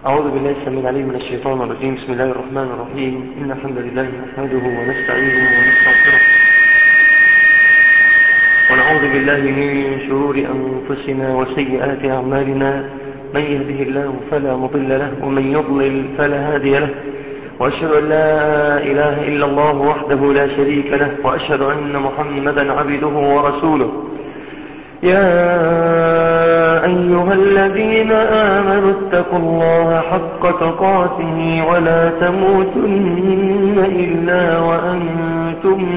أعوذ بالله السميع العليم من الشيطان الرجيم بسم الله الرحمن الرحيم إن الحمد لله نحمده ونستعينه ونستغفره ونعوذ بالله من شرور أنفسنا وسيئات أعمالنا من يهده الله فلا مضل له ومن يضلل فلا هادي له وأشهد أن لا إله إلا الله وحده لا شريك له وأشهد أن محمدا عبده ورسوله يا أيها الذين آمنوا اتقوا الله حق تقاته ولا تموتن إلا وأنتم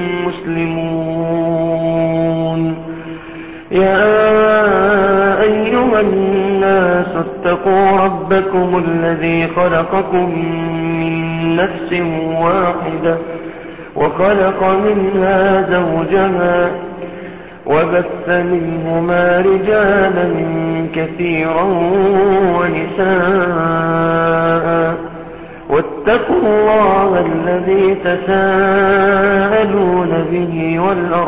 مسلمون يا أيها الناس اتقوا ربكم الذي خلقكم من نفس واحدة وخلق منها زوجها وبث منهما رجالا كثيرا ونساء واتقوا الله الذي تساءلون به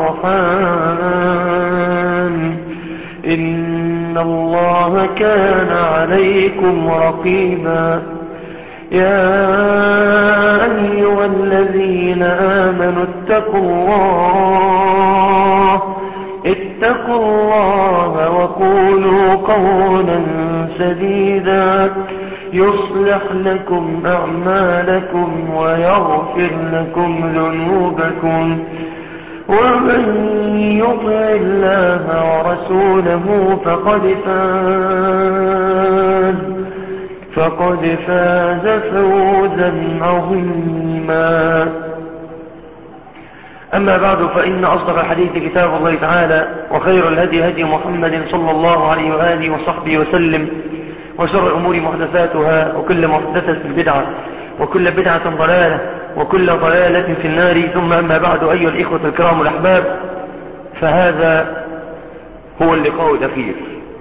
والأرحام إن الله كان عليكم رقيبا يا أيها الذين آمنوا اتقوا الله اتقوا الله وقولوا قولا سديدا يصلح لكم أعمالكم ويغفر لكم ذنوبكم ومن يطع الله ورسوله فقد فاز فقد فاز فوزا عظيما أما بعد فإن أصدق الحديث كتاب الله تعالى وخير الهدي هدي محمد صلى الله عليه وآله وصحبه وسلم وشر الأمور محدثاتها وكل محدثة بدعة وكل بدعة ضلالة وكل ضلالة في النار ثم أما بعد أيها الإخوة الكرام الأحباب فهذا هو اللقاء الأخير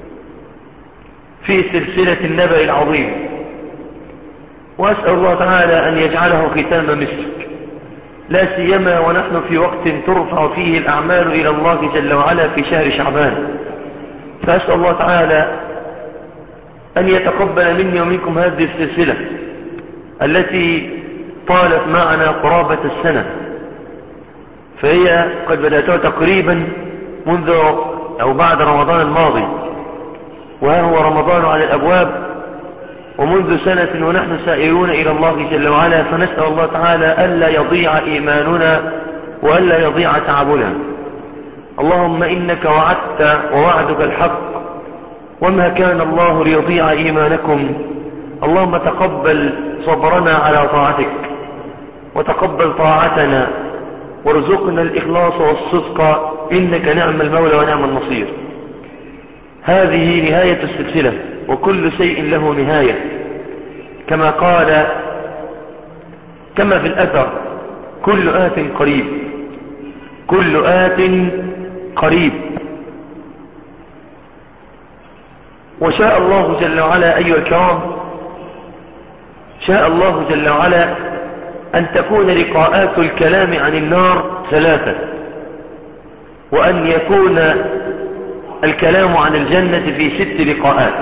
في سلسلة النبأ العظيم وأسأل الله تعالى أن يجعله ختام مسك لا سيما ونحن في وقت ترفع فيه الأعمال إلى الله جل وعلا في شهر شعبان فأسأل الله تعالى أن يتقبل مني ومنكم هذه السلسلة التي طالت معنا قرابة السنة فهي قد بدأتها تقريبا منذ أو بعد رمضان الماضي وها هو رمضان على الأبواب ومنذ سنة ونحن سائرون إلى الله جل وعلا فنسأل الله تعالى ألا يضيع إيماننا وألا يضيع تعبنا اللهم إنك وعدت ووعدك الحق وما كان الله ليضيع إيمانكم اللهم تقبل صبرنا على طاعتك وتقبل طاعتنا وارزقنا الإخلاص والصدق إنك نعم المولى ونعم النصير هذه نهاية السلسلة وكل شيء له نهاية كما قال كما في الأثر كل آت قريب كل آت قريب وشاء الله جل وعلا أيها الكرام شاء الله جل وعلا أن تكون لقاءات الكلام عن النار ثلاثة وأن يكون الكلام عن الجنة في ست لقاءات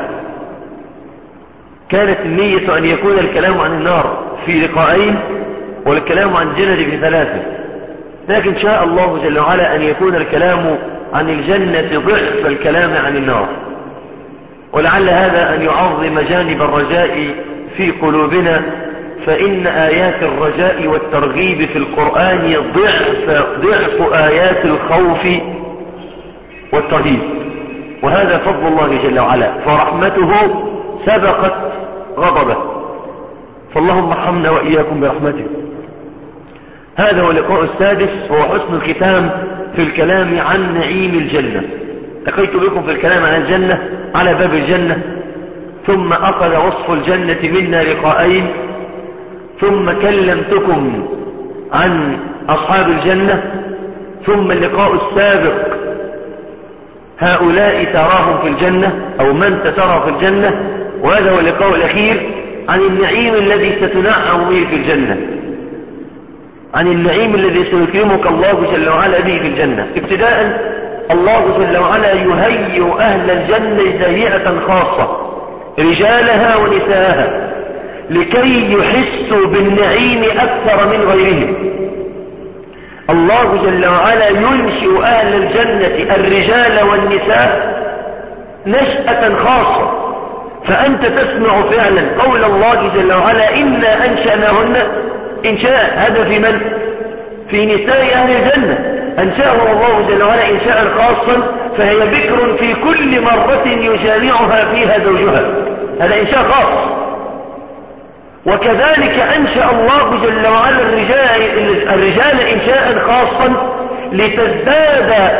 كانت النية أن يكون الكلام عن النار في لقاءين والكلام عن الجنة في ثلاثة لكن شاء الله جل وعلا أن يكون الكلام عن الجنة ضعف الكلام عن النار ولعل هذا أن يعظم جانب الرجاء في قلوبنا فإن آيات الرجاء والترغيب في القرآن ضعف, ضعف آيات الخوف والترهيب وهذا فضل الله جل وعلا فرحمته سبقت غضبه فاللهم ارحمنا وإياكم برحمته هذا هو اللقاء السادس وهو حسن الختام في الكلام عن نعيم الجنة لقيت بكم في الكلام عن الجنة على باب الجنة ثم أخذ وصف الجنة منا لقاءين ثم كلمتكم عن أصحاب الجنة ثم اللقاء السابق هؤلاء تراهم في الجنة أو من تترى في الجنة وهذا هو اللقاء الأخير عن النعيم الذي ستنعم به في الجنة عن النعيم الذي سيكرمك الله جل وعلا به في الجنة ابتداء الله جل وعلا يهيئ أهل الجنة تهيئة خاصة رجالها ونساءها لكي يحسوا بالنعيم أكثر من غيرهم الله جل وعلا ينشئ أهل الجنة الرجال والنساء نشأة خاصة فأنت تسمع فعلا قول الله جل وعلا إنا أنشأناهن إنشاء هذا في من؟ في نساء أهل الجنة أنشأهم الله جل وعلا إنشاء خاصا فهي بكر في كل مرة يجامعها فيها زوجها هذا إنشاء خاص وكذلك أنشأ الله جل وعلا الرجال, الرجال إنشاء خاصا لتزداد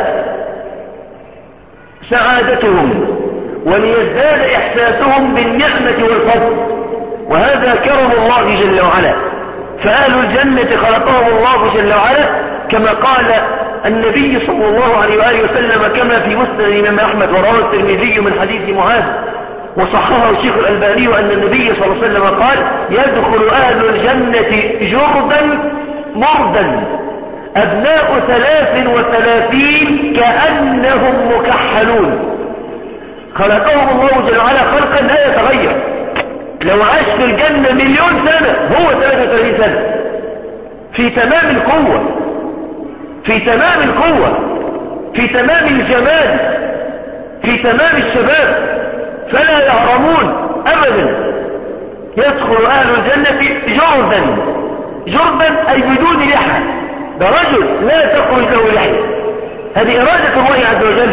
سعادتهم وليزداد إحساسهم بالنعمة والفضل وهذا كرم الله جل وعلا فأهل الجنة خلقهم الله جل وعلا كما قال النبي صلى الله عليه وآله وسلم كما في مسند الإمام أحمد ورواه الترمذي من حديث معاذ وصححه الشيخ الألباني أن النبي صلى الله عليه وسلم قال يدخل أهل الجنة جردا مردا أبناء ثلاث وثلاثين كأنهم مكحلون خلقهم الله جل وعلا خلقا لا يتغير لو عاش في الجنة مليون سنة هو 33 سنة في تمام القوة في تمام القوة في تمام الجمال في تمام الشباب فلا يهرمون أبدا يدخل أهل الجنة جردا جردا أي بدون لحى ده رجل لا تخرج له لحية هذه إرادة الله عز وجل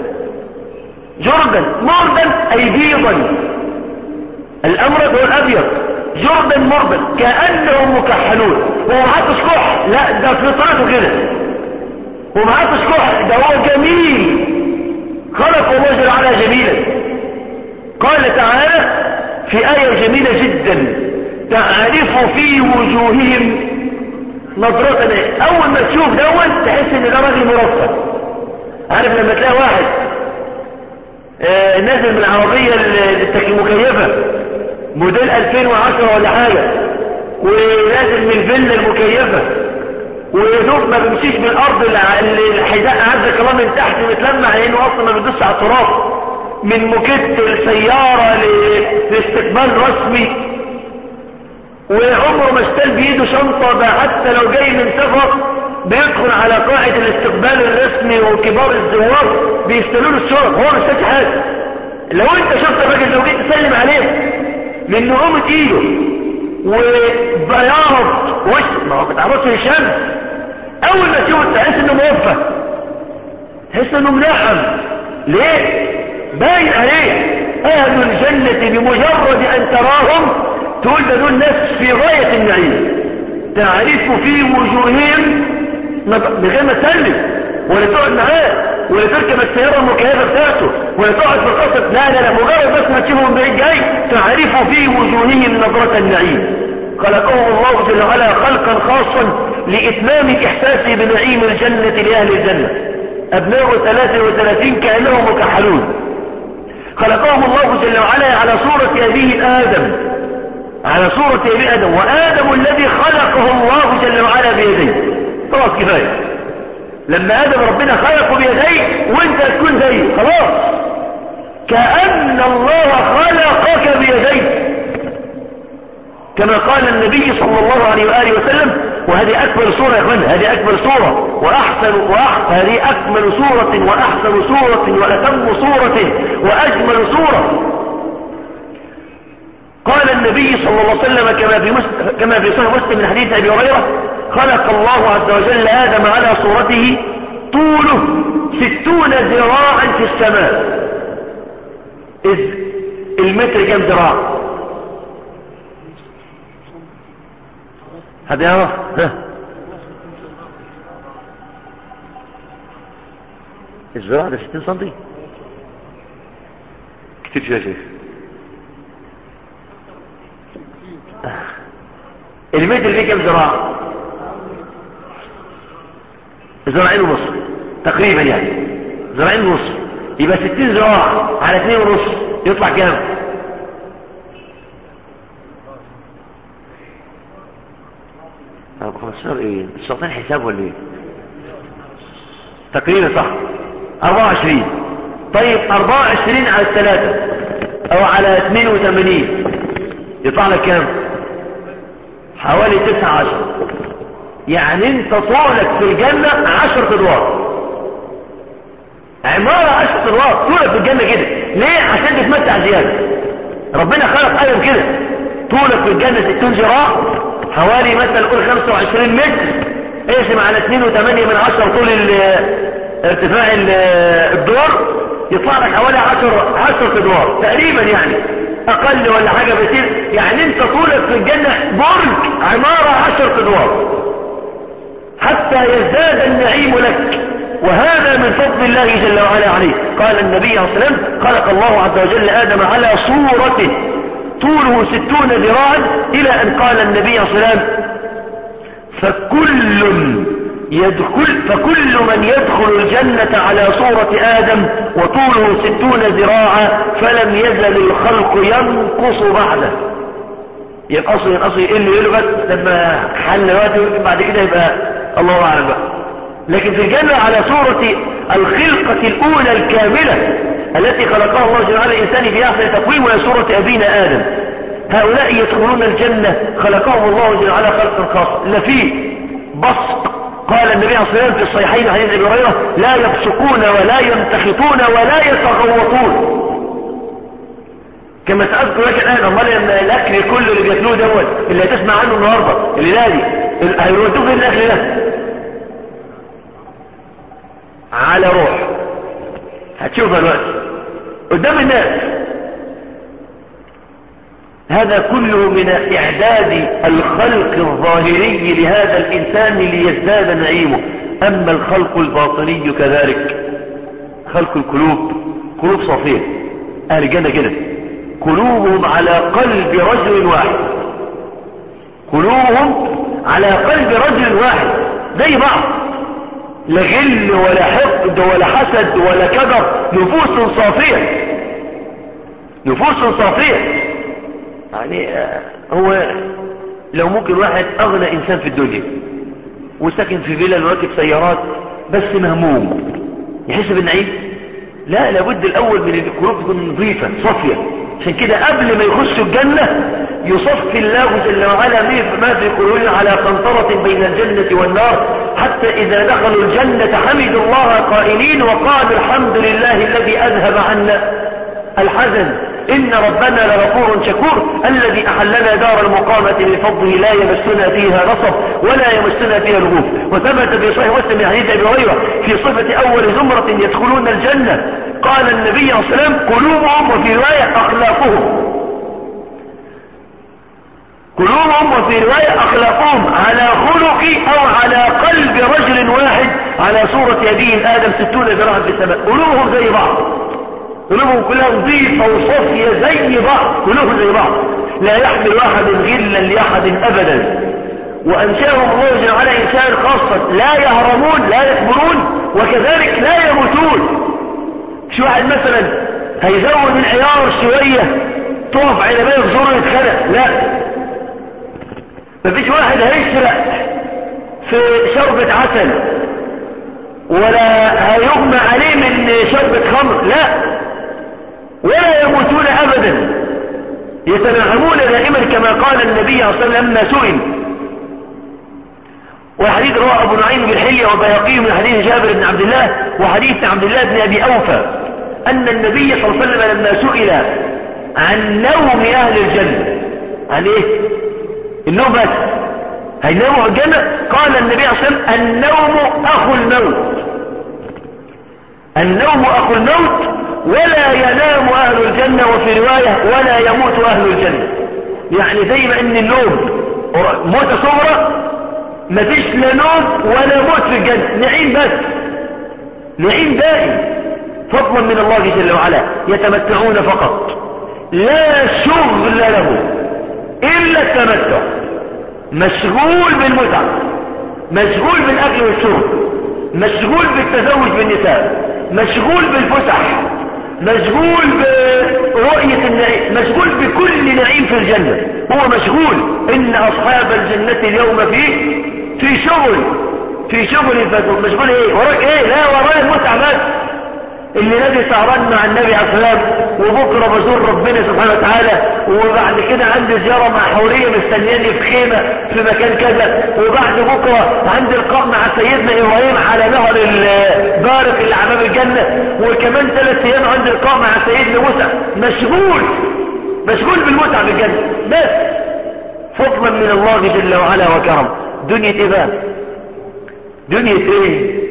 جردا مردا أي بيضا الأمرد هو الأبيض جردا مردا كأنهم مكحلون هو معاه كح لا ده فطرته كده ومعاه كح ده هو جميل خلق الله جل وعلا جميلا قال تعالى في آية جميلة جدا تعرف في وجوههم نظرة أول ما تشوف دوت تحس إن ده راجل مرفه عارف لما تلاقي واحد آه نازل من العربية المكيفة موديل 2010 ولا حاجة ونازل من الفيلا المكيفة ويدوب ما بيمشيش بالارض الحذاء عز كمان من تحت متلمع لانه اصلا ما بيدوس على التراب من مكت السيارة لاستقبال رسمي وعمره ما اشتل بايده شنطة ده حتى لو جاي من سفر بيدخل على قاعدة الاستقبال الرسمي وكبار الزوار بيستلوا له الشرط هو مش حاجة لو انت شفت الراجل لو جيت تسلم عليه من نعومة ايده وبياض وش ما هو بتعرضش للشمس اول ما تشوف تحس انه موفى تحس انه ملحم ليه باين عليه اهل الجنة بمجرد ان تراهم تقول ده دول ناس في غاية النعيم تعرف في وجوههم من غير ما تسلم ولا تقعد معاه ولا تركب السيارة المكيفة بتاعته ولا تقعد في القصر لا لا لا مجرد بس ما تشوفه من بعيد جاي تعرف في وجوههم نظرة النعيم خلقهم الله جل وعلا خلقا خاصا لإتمام إحساسه بنعيم الجنة لأهل الجنة أبناء ثلاثة وثلاثين كأنهم مكحلون خلقهم الله جل وعلا على صورة أبيه آدم على صورة أبي آدم وآدم الذي خلقه الله جل وعلا بيديه خلاص كفاية لما آدم ربنا خلقه بيديه وانت تكون زيه خلاص كأن الله خلقك بيديه كما قال النبي صلى الله عليه وآله وسلم وهذه أكمل صورة يا اخوان هذه أكمل صورة وأحسن وأحسن هذه أكمل صورة وأحسن صورة وأتم صورة وأجمل صورة قال النبي صلى الله عليه وسلم كما في مسلم كما في صحيح مسلم من حديث ابي هريره خلق الله عز وجل ادم على صورته طوله ستون ذراعا في السماء إذ المتر كم ذراع هذا يعرف ها الذراع ده 60 سنتي كتير شويه يا شيخ المتر فيه كم ذراع ذراعين ونص تقريبا يعني ذراعين ونص يبقى 60 ذراع على 2 ونص يطلع كام طب 15 ايه الشيطان حساب ولا ايه تقريبا صح 24 طيب 24 على 3 او على 82 يطلع لك كام حوالي تسعة عشر يعني انت طولك في الجنة عشر ادوار عمارة عشر ادوار طولك في الجنة كده ليه عشان تتمتع زيادة ربنا خلق ادم كده طولك في الجنة 60 ذراع حوالي مثلا قول 25 متر اقسم على 2.8 من 10 طول ارتفاع الدور يطلع لك حوالي 10 10 ادوار تقريبا يعني اقل ولا حاجة بسيط يعني انت طولك في الجنة برج عمارة 10 ادوار حتى يزداد النعيم لك وهذا من فضل الله جل وعلا عليه قال النبي عليه الصلاة والسلام خلق الله عز وجل آدم على صورته طوله ستون ذراعا إلى أن قال النبي عليه الصلاة والسلام فكل يدخل فكل من يدخل الجنة على صورة آدم وطوله ستون ذراعا فلم يزل الخلق ينقص بعده ينقص ينقص يقل يقل بس لما حل وقت بعد كده يبقى الله أعلم بقى لكن في الجنة على صورة الخلقة الأولى الكاملة التي خلقها الله جل وعلا الإنسان في أحسن تقويم وهي صورة أبينا آدم هؤلاء يدخلون الجنة خلقهم الله جل وعلا خلقا خاصا لا فيه بصق قال النبي عليه الصلاة والسلام في الصحيحين حديث ابي هريره لا يبصقون ولا يمتخطون ولا يتغوطون كما سأذكر لك الآن أمال لما الأكل كله اللي بياكلوه دوت اللي هتسمع عنه النهاردة اللي لادي هيودوه فين الأكل ده على روح هتشوفها دلوقتي قدام الناس هذا كله من إعداد الخلق الظاهري لهذا الإنسان ليزداد نعيمه أما الخلق الباطني كذلك خلق القلوب قلوب صافية أهل الجنة كده قلوبهم على قلب رجل واحد قلوبهم على قلب رجل واحد زي بعض لا غل ولا حقد ولا حسد ولا كذب نفوس صافية نفوس صافية يعني هو لو ممكن واحد أغنى إنسان في الدنيا وساكن في فيلا وراكب سيارات بس مهموم يحس بالنعيم لا لابد الأول من القلوب تكون نظيفة صافية عشان كده قبل ما يخشوا الجنة يصفي الله جل وعلا ما في قلوبهم على قنطرة بين الجنة والنار حتى إذا دخلوا الجنة حمدوا الله قائلين وقالوا الحمد لله الذي أذهب عنا الحزن إن ربنا لغفور شكور الذي أحلنا دار المقامة لفضله لا يمسنا فيها نصب ولا يمسنا فيها لغوف وثبت في صحيح مسلم من حديث أبي هريرة في صفة أول زمرة يدخلون الجنة قال النبي صلى الله عليه وسلم قلوبهم وفي رواية أخلاقهم قلوبهم وفي رواية أخلاقهم على خلق أو على قلب رجل واحد على صورة أبيه آدم ستون ذراعا في السماء قلوبهم زي بعض قلوبهم كلها نظيفة وصافية زي بعض كلهم زي بعض لا يحمل أحد غلا لأحد أبدا وأنشأهم الله جل وعلا إنسان خاصة لا يهرمون لا يكبرون وكذلك لا يموتون مش واحد مثلا هيزود العيار شوية تقف على بالك زوره يتخلق لا مفيش واحد هيشرق في شربة عسل ولا هيغمى عليه من شربة خمر لا ولا يموتون أبدا يتنعمون دائما كما قال النبي صلى الله عليه وسلم لما سئل وحديث رواه أبو نعيم بالحلية وبيقيه من حديث جابر بن عبد الله وحديث عبد الله بن أبي أوفى أن النبي صلى الله عليه وسلم لما سئل عن نوم أهل الجنة عن إيه النوم بس هيناموا الجنة قال النبي صلى الله عليه وسلم النوم أخو الموت النوم أخو الموت ولا ينام أهل الجنة وفي رواية ولا يموت أهل الجنة يعني زي ما ان النوم موت صغرى مفيش لا نوم ولا موت في الجنة نعيم بس نعيم دائم فضلا من الله جل وعلا يتمتعون فقط لا شغل له إلا التمتع مشغول بالمتعة مشغول بالأكل والشرب مشغول بالتزوج بالنساء مشغول بالفسح مشغول برؤية النعيم مشغول بكل نعيم في الجنة هو مشغول إن أصحاب الجنة اليوم في في شغل في شغل مشغول إيه وراك إيه لا وراء المتعة بس اللي نادي سهران مع النبي عليه السلام وبكره بزور ربنا سبحانه وتعالى وبعد كده عندي زياره مع حوريه مستنياني في خيمه في مكان كذا وبعد بكره عندي لقاء مع سيدنا ابراهيم على نهر البارق اللي على باب الجنه وكمان ثلاث ايام عندي لقاء مع سيدنا موسى مشغول مشغول بالمتعه في الجنه بس فضلا من الله جل وعلا وكرم دنيا ايه بقى دنيا ايه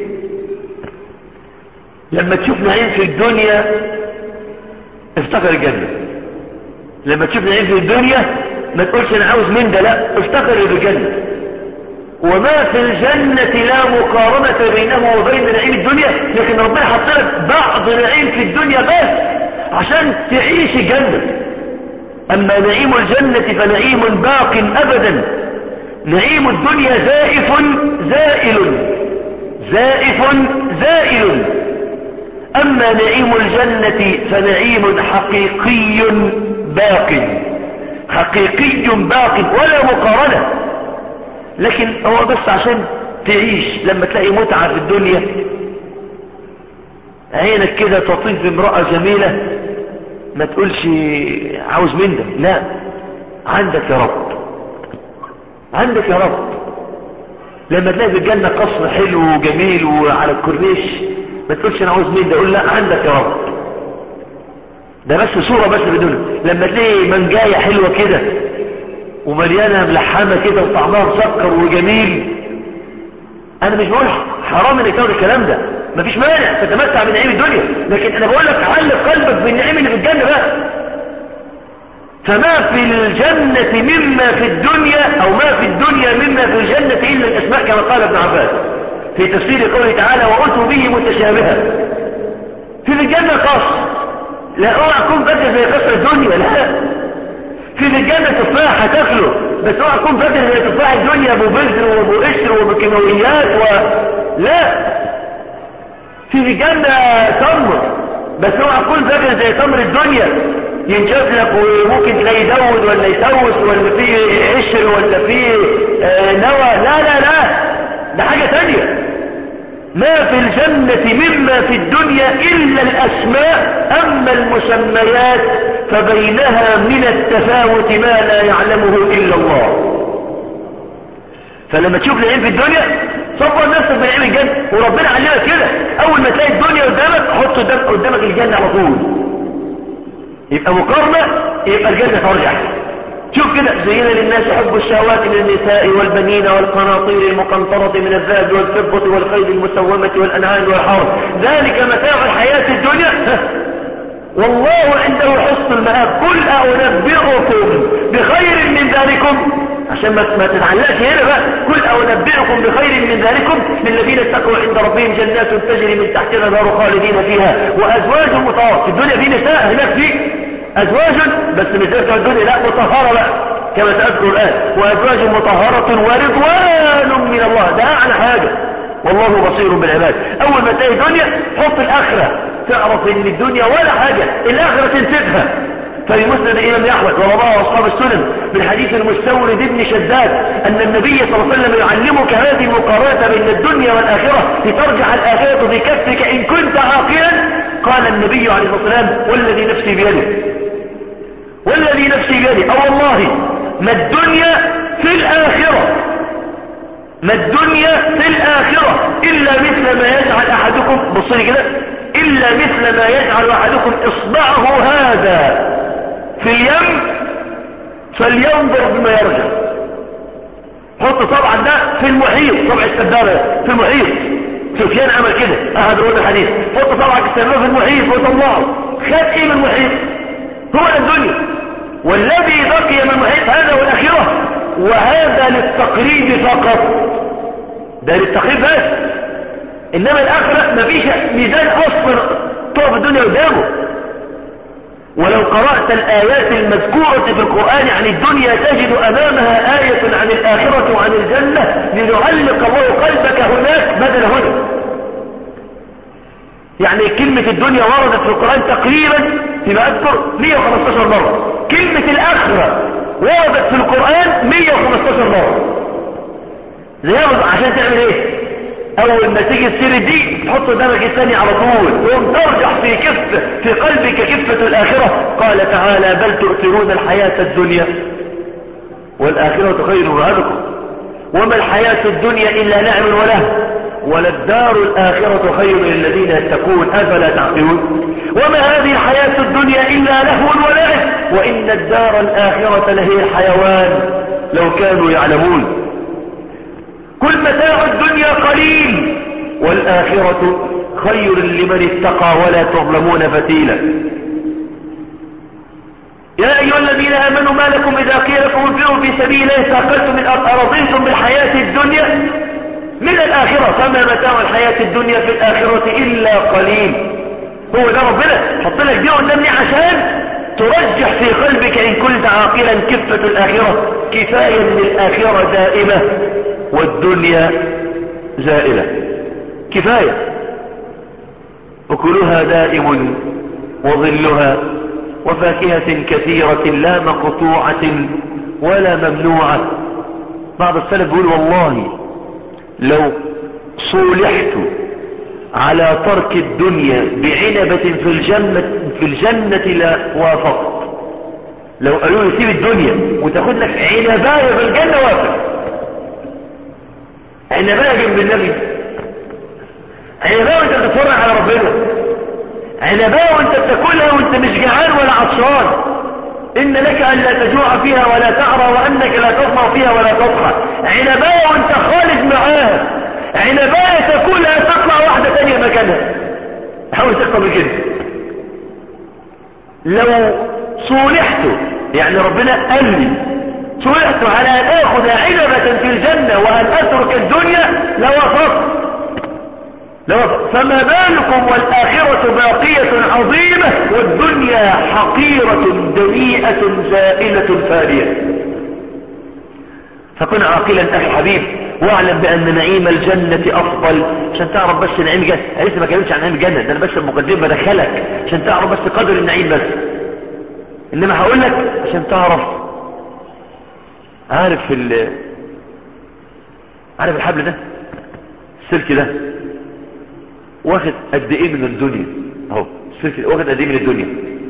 لما تشوف نعيم في الدنيا افتكر الجنة لما تشوف نعيم في الدنيا ما تقولش انا عاوز من ده لا افتكر الجنة وما في الجنة لا مقارنة بينه وبين نعيم الدنيا لكن ربنا حط لك بعض نعيم في الدنيا بس عشان تعيش الجنة أما نعيم الجنة فنعيم باق أبدا نعيم الدنيا زائف زائل زائف زائل أما نعيم الجنة فنعيم حقيقي باق حقيقي باق ولا مقارنة لكن هو بس عشان تعيش لما تلاقي متعة في الدنيا عينك كده تطيف بامرأة جميلة ما تقولش عاوز من ده لا عندك يا رب عندك يا رب لما تلاقي في الجنة قصر حلو وجميل وعلى الكورنيش ما تقولش انا عاوز مين ده قول لا عندك يا رب ده بس صورة بس بدون لما تلاقي منجاية حلوة كده ومليانة ملحمة كده وطعمها مسكر وجميل انا مش بقول حرام انك تاخد الكلام ده مفيش مانع تتمتع بنعيم الدنيا لكن انا بقول لك علق قلبك بالنعيم اللي في الجنة بقى فما في الجنة مما في الدنيا او ما في الدنيا مما في الجنة الا الاسماء كما قال ابن عباس في تفسير قوله تعالى وأتوا به متشابها في الجنة قصر لا اوعى تكون فاكر زي قصر الدنيا لا في الجنة تفاح هتاكله بس اوعى تكون فاكر زي تفاح الدنيا ابو بذر وابو قشر وابو كيماويات و... لا في الجنة تمر بس اوعى تكون فاكر زي تمر الدنيا ينشف لك وممكن تلاقي يزود ولا يسوس ولا فيه قشر ولا فيه آه نوى لا لا لا ده حاجة تانية ما في الجنة مما في الدنيا إلا الأسماء أما المسميات فبينها من التفاوت ما لا يعلمه إلا الله فلما تشوف العلم في الدنيا صبر نفسك بالعلم الجنة وربنا علمك كده أول ما تلاقي الدنيا قدامك حط قدامك الجنة على طول يبقى مقارنة يبقى الجنة ترجع شوف كده زين للناس حب الشهوات من النساء والبنين والقناطير المقنطرة من الذهب والفضة والخيل المسومة والأنعام والحرث ذلك متاع الحياة الدنيا والله عنده حسن المآب قل أنبئكم بخير من ذلكم عشان ما تتعلقش هنا بقى قل أنبئكم بخير من ذلكم للذين اتقوا عند ربهم جنات تجري من تحتها نار خالدين فيها وأزواج مطهرة في الدنيا في نساء هناك في أزواج بس مش زي الدنيا لا مطهرة بقى كما سأذكر الآن وأزواج مطهرة ورضوان من الله ده أعلى حاجة والله بصير بالعباد أول ما تلاقي الدنيا حط الآخرة تعرف إن الدنيا ولا حاجة الآخرة تنسفها ففي مسند الإمام أحمد ورواه أصحاب السنن من حديث المستورد ابن شداد أن النبي صلى الله عليه وسلم يعلمك هذه المقارنة بين الدنيا والآخرة لترجع الآخرة في كفك إن كنت عاقلا قال النبي عليه الصلاة والسلام والذي نفسي بيده والذي نفسي بيده أو والله ما الدنيا في الآخرة ما الدنيا في الآخرة إلا مثل ما يجعل أحدكم بصري كده إلا مثل ما يجعل أحدكم إصبعه هذا في اليم فلينظر بما يرجع حط طبعا ده في المحيط طبع السبابة في المحيط سفيان عمل كده أحد رؤون الحديث حط طبعا السبابة في المحيط وطلعه خد ايه من المحيط هو الدنيا والذي بقي من محيط هذا والأخيرة وهذا للتقريب فقط ده للتقريب بس إنما الآخرة مفيش ميزان أصلا طوف الدنيا قدامه ولو قرأت الآيات المذكورة في القرآن عن الدنيا تجد أمامها آية عن الآخرة وعن الجنة ليعلق الله قلبك هناك بدل هنا يعني كلمة الدنيا وردت في القرآن تقريبا فيما أذكر 115 مرة كلمة الآخرة وردت في القرآن 115 مرة زيادة عشان تعمل ايه اول ما تيجي تصير دي تحط قدامك الثاني على طول تقوم ترجع في كفة في قلبك كفة الاخرة قال تعالى بل تؤثرون الحياة الدنيا والاخرة خير وابقى وما الحياة الدنيا الا لعب وله وللدار الآخرة خير للذين يتقون أفلا تعقلون وما هذه الحياة الدنيا إلا لهو ولعب وإن الدار الآخرة لهي الحيوان لو كانوا يعلمون كل متاع الدنيا قليل والآخرة خير لمن اتقى ولا تظلمون فتيلا يا أيها الذين آمنوا ما لكم إذا قيل لكم انفروا في سبيل الله ساقلتم من أرضيتم بالحياة الدنيا من الآخرة فما متاع الحياة الدنيا في الآخرة إلا قليل هو ده ربنا حط لك دي قدامي عشان ترجح في قلبك إن كنت عاقلا كفة الآخرة كفاية من الآخرة دائمة والدنيا زائلة كفاية أكلها دائم وظلها وفاكهة كثيرة لا مقطوعة ولا ممنوعة بعض السلف يقول والله لو صولحت على ترك الدنيا بعنبة في الجنة في الجنة لا وافقت لو قالوا لي سيب الدنيا وتاخد لك عنباية في الجنة وافق عنباية جنب النبي عنباية وانت بتتفرج على ربنا عنباية وانت بتاكلها وانت مش جعان ولا عطشان إن لك أن لا تجوع فيها ولا تعرى وأنك لا تظمى فيها ولا تضحى عنباية وانت خالد معاها عنباية تاكلها تطلع واحدة تانية مكانها حاول تقبل كده لو صولحت يعني ربنا قال لي صولحت على أن آخذ عنبة في الجنة وأن أترك الدنيا لوافقت فما بالكم والآخرة باقية عظيمة والدنيا حقيرة دنيئة زائلة فارية فكن عاقلا أخي حبيب واعلم بأن نعيم الجنة أفضل عشان تعرف بس نعيم الجنة أنا لسه ما كلمتش عن نعيم الجنة ده أنا بس المقدمة بدخلك عشان تعرف بس قدر النعيم بس إنما هقول لك عشان تعرف عارف ال عارف الحبل ده السلك ده واخد قد ايه من الدنيا اهو السلك واخد قد ايه من الدنيا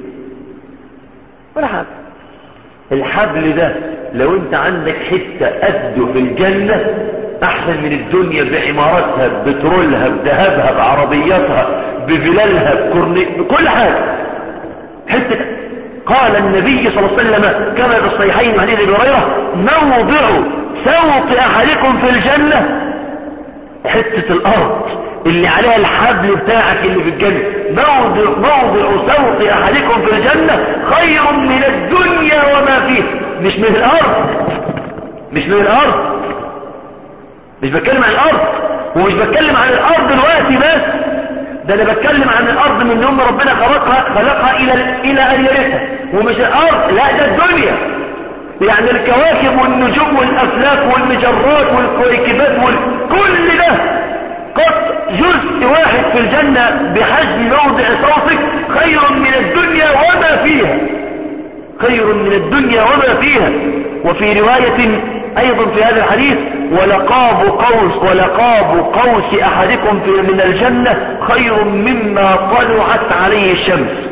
ولا حاجه الحبل ده لو انت عندك حته قده في الجنه احسن من الدنيا بعماراتها بترولها بذهبها بعربياتها بفلالها بكورني بكل حاجه حته قال النبي صلى الله عليه وسلم كما في الصحيحين حديث ابي هريره موضع سوط احدكم في الجنه حته الارض اللي عليها الحبل بتاعك اللي في الجنة موضع, موضع سوط أحدكم في الجنة خير من الدنيا وما فيها مش من الأرض مش من الأرض مش بتكلم عن الأرض ومش بتكلم عن الأرض دلوقتي بس ده أنا بتكلم عن الأرض من يوم ربنا خلقها خلقها إلى إلى أن يرثها ومش الأرض لا ده الدنيا يعني الكواكب والنجوم والأفلاك والمجرات والكويكبات وكل ده قط جزء واحد في الجنة بحجم موضع صوتك خير من الدنيا وما فيها خير من الدنيا وما فيها وفي رواية أيضا في هذا الحديث ولقاب قوس ولقاب قوس أحدكم في من الجنة خير مما طلعت عليه الشمس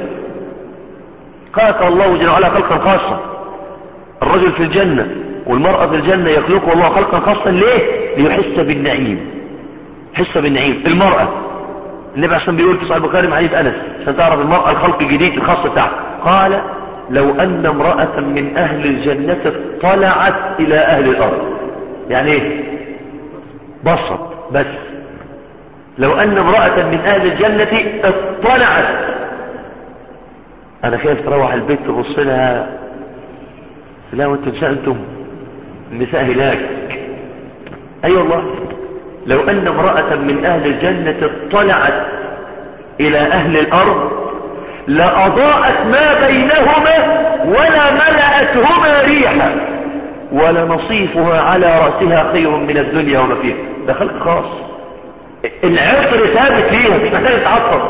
خلق الله جل وعلا خلقا خاصا الرجل في الجنة والمرأة في الجنة يخلقه الله خلقا خاصا ليه ليحس بالنعيم حس بالنعيم المرأة النبي عشان بيقول في صحيح البخاري من حديث أنس عشان تعرف المرأة الخلق الجديد الخاص بتاعها قال لو أن امرأة من أهل الجنة طلعت إلى أهل الأرض يعني ايه بسط بس لو أن امرأة من أهل الجنة اطلعت أنا خايف تروح البيت تبص لها لا وانتم سألتم النساء هناك أي أيوة والله لو أن امرأة من أهل الجنة اطلعت إلى أهل الأرض لأضاءت ما بينهما ولا ملأتهما ريحا ولنصيفها على رأسها خير من الدنيا وما فيها ده خلق خاص العطر ثابت فيها مش محتاج يتعطر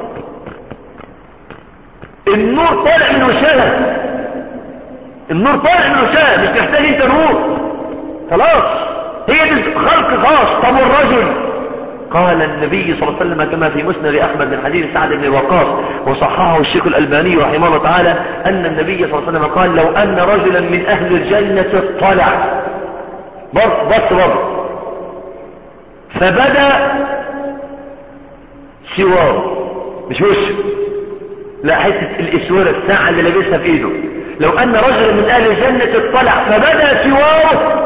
النور طالع من وشها النور طالع من وشها مش محتاج انت نور خلاص هي دي خلق خاص طب والرجل قال النبي صلى الله عليه وسلم كما في مسند أحمد من حديث سعد بن وقاص وصححه الشيخ الألباني رحمه الله تعالى أن النبي صلى الله عليه وسلم قال لو أن رجلا من أهل الجنة اطلع بص بص فبدأ سواه مش وشه لا حتة الإسورة الساعة اللي لابسها في إيده لو أن رجلا من أهل الجنة اطلع فبدأ سواه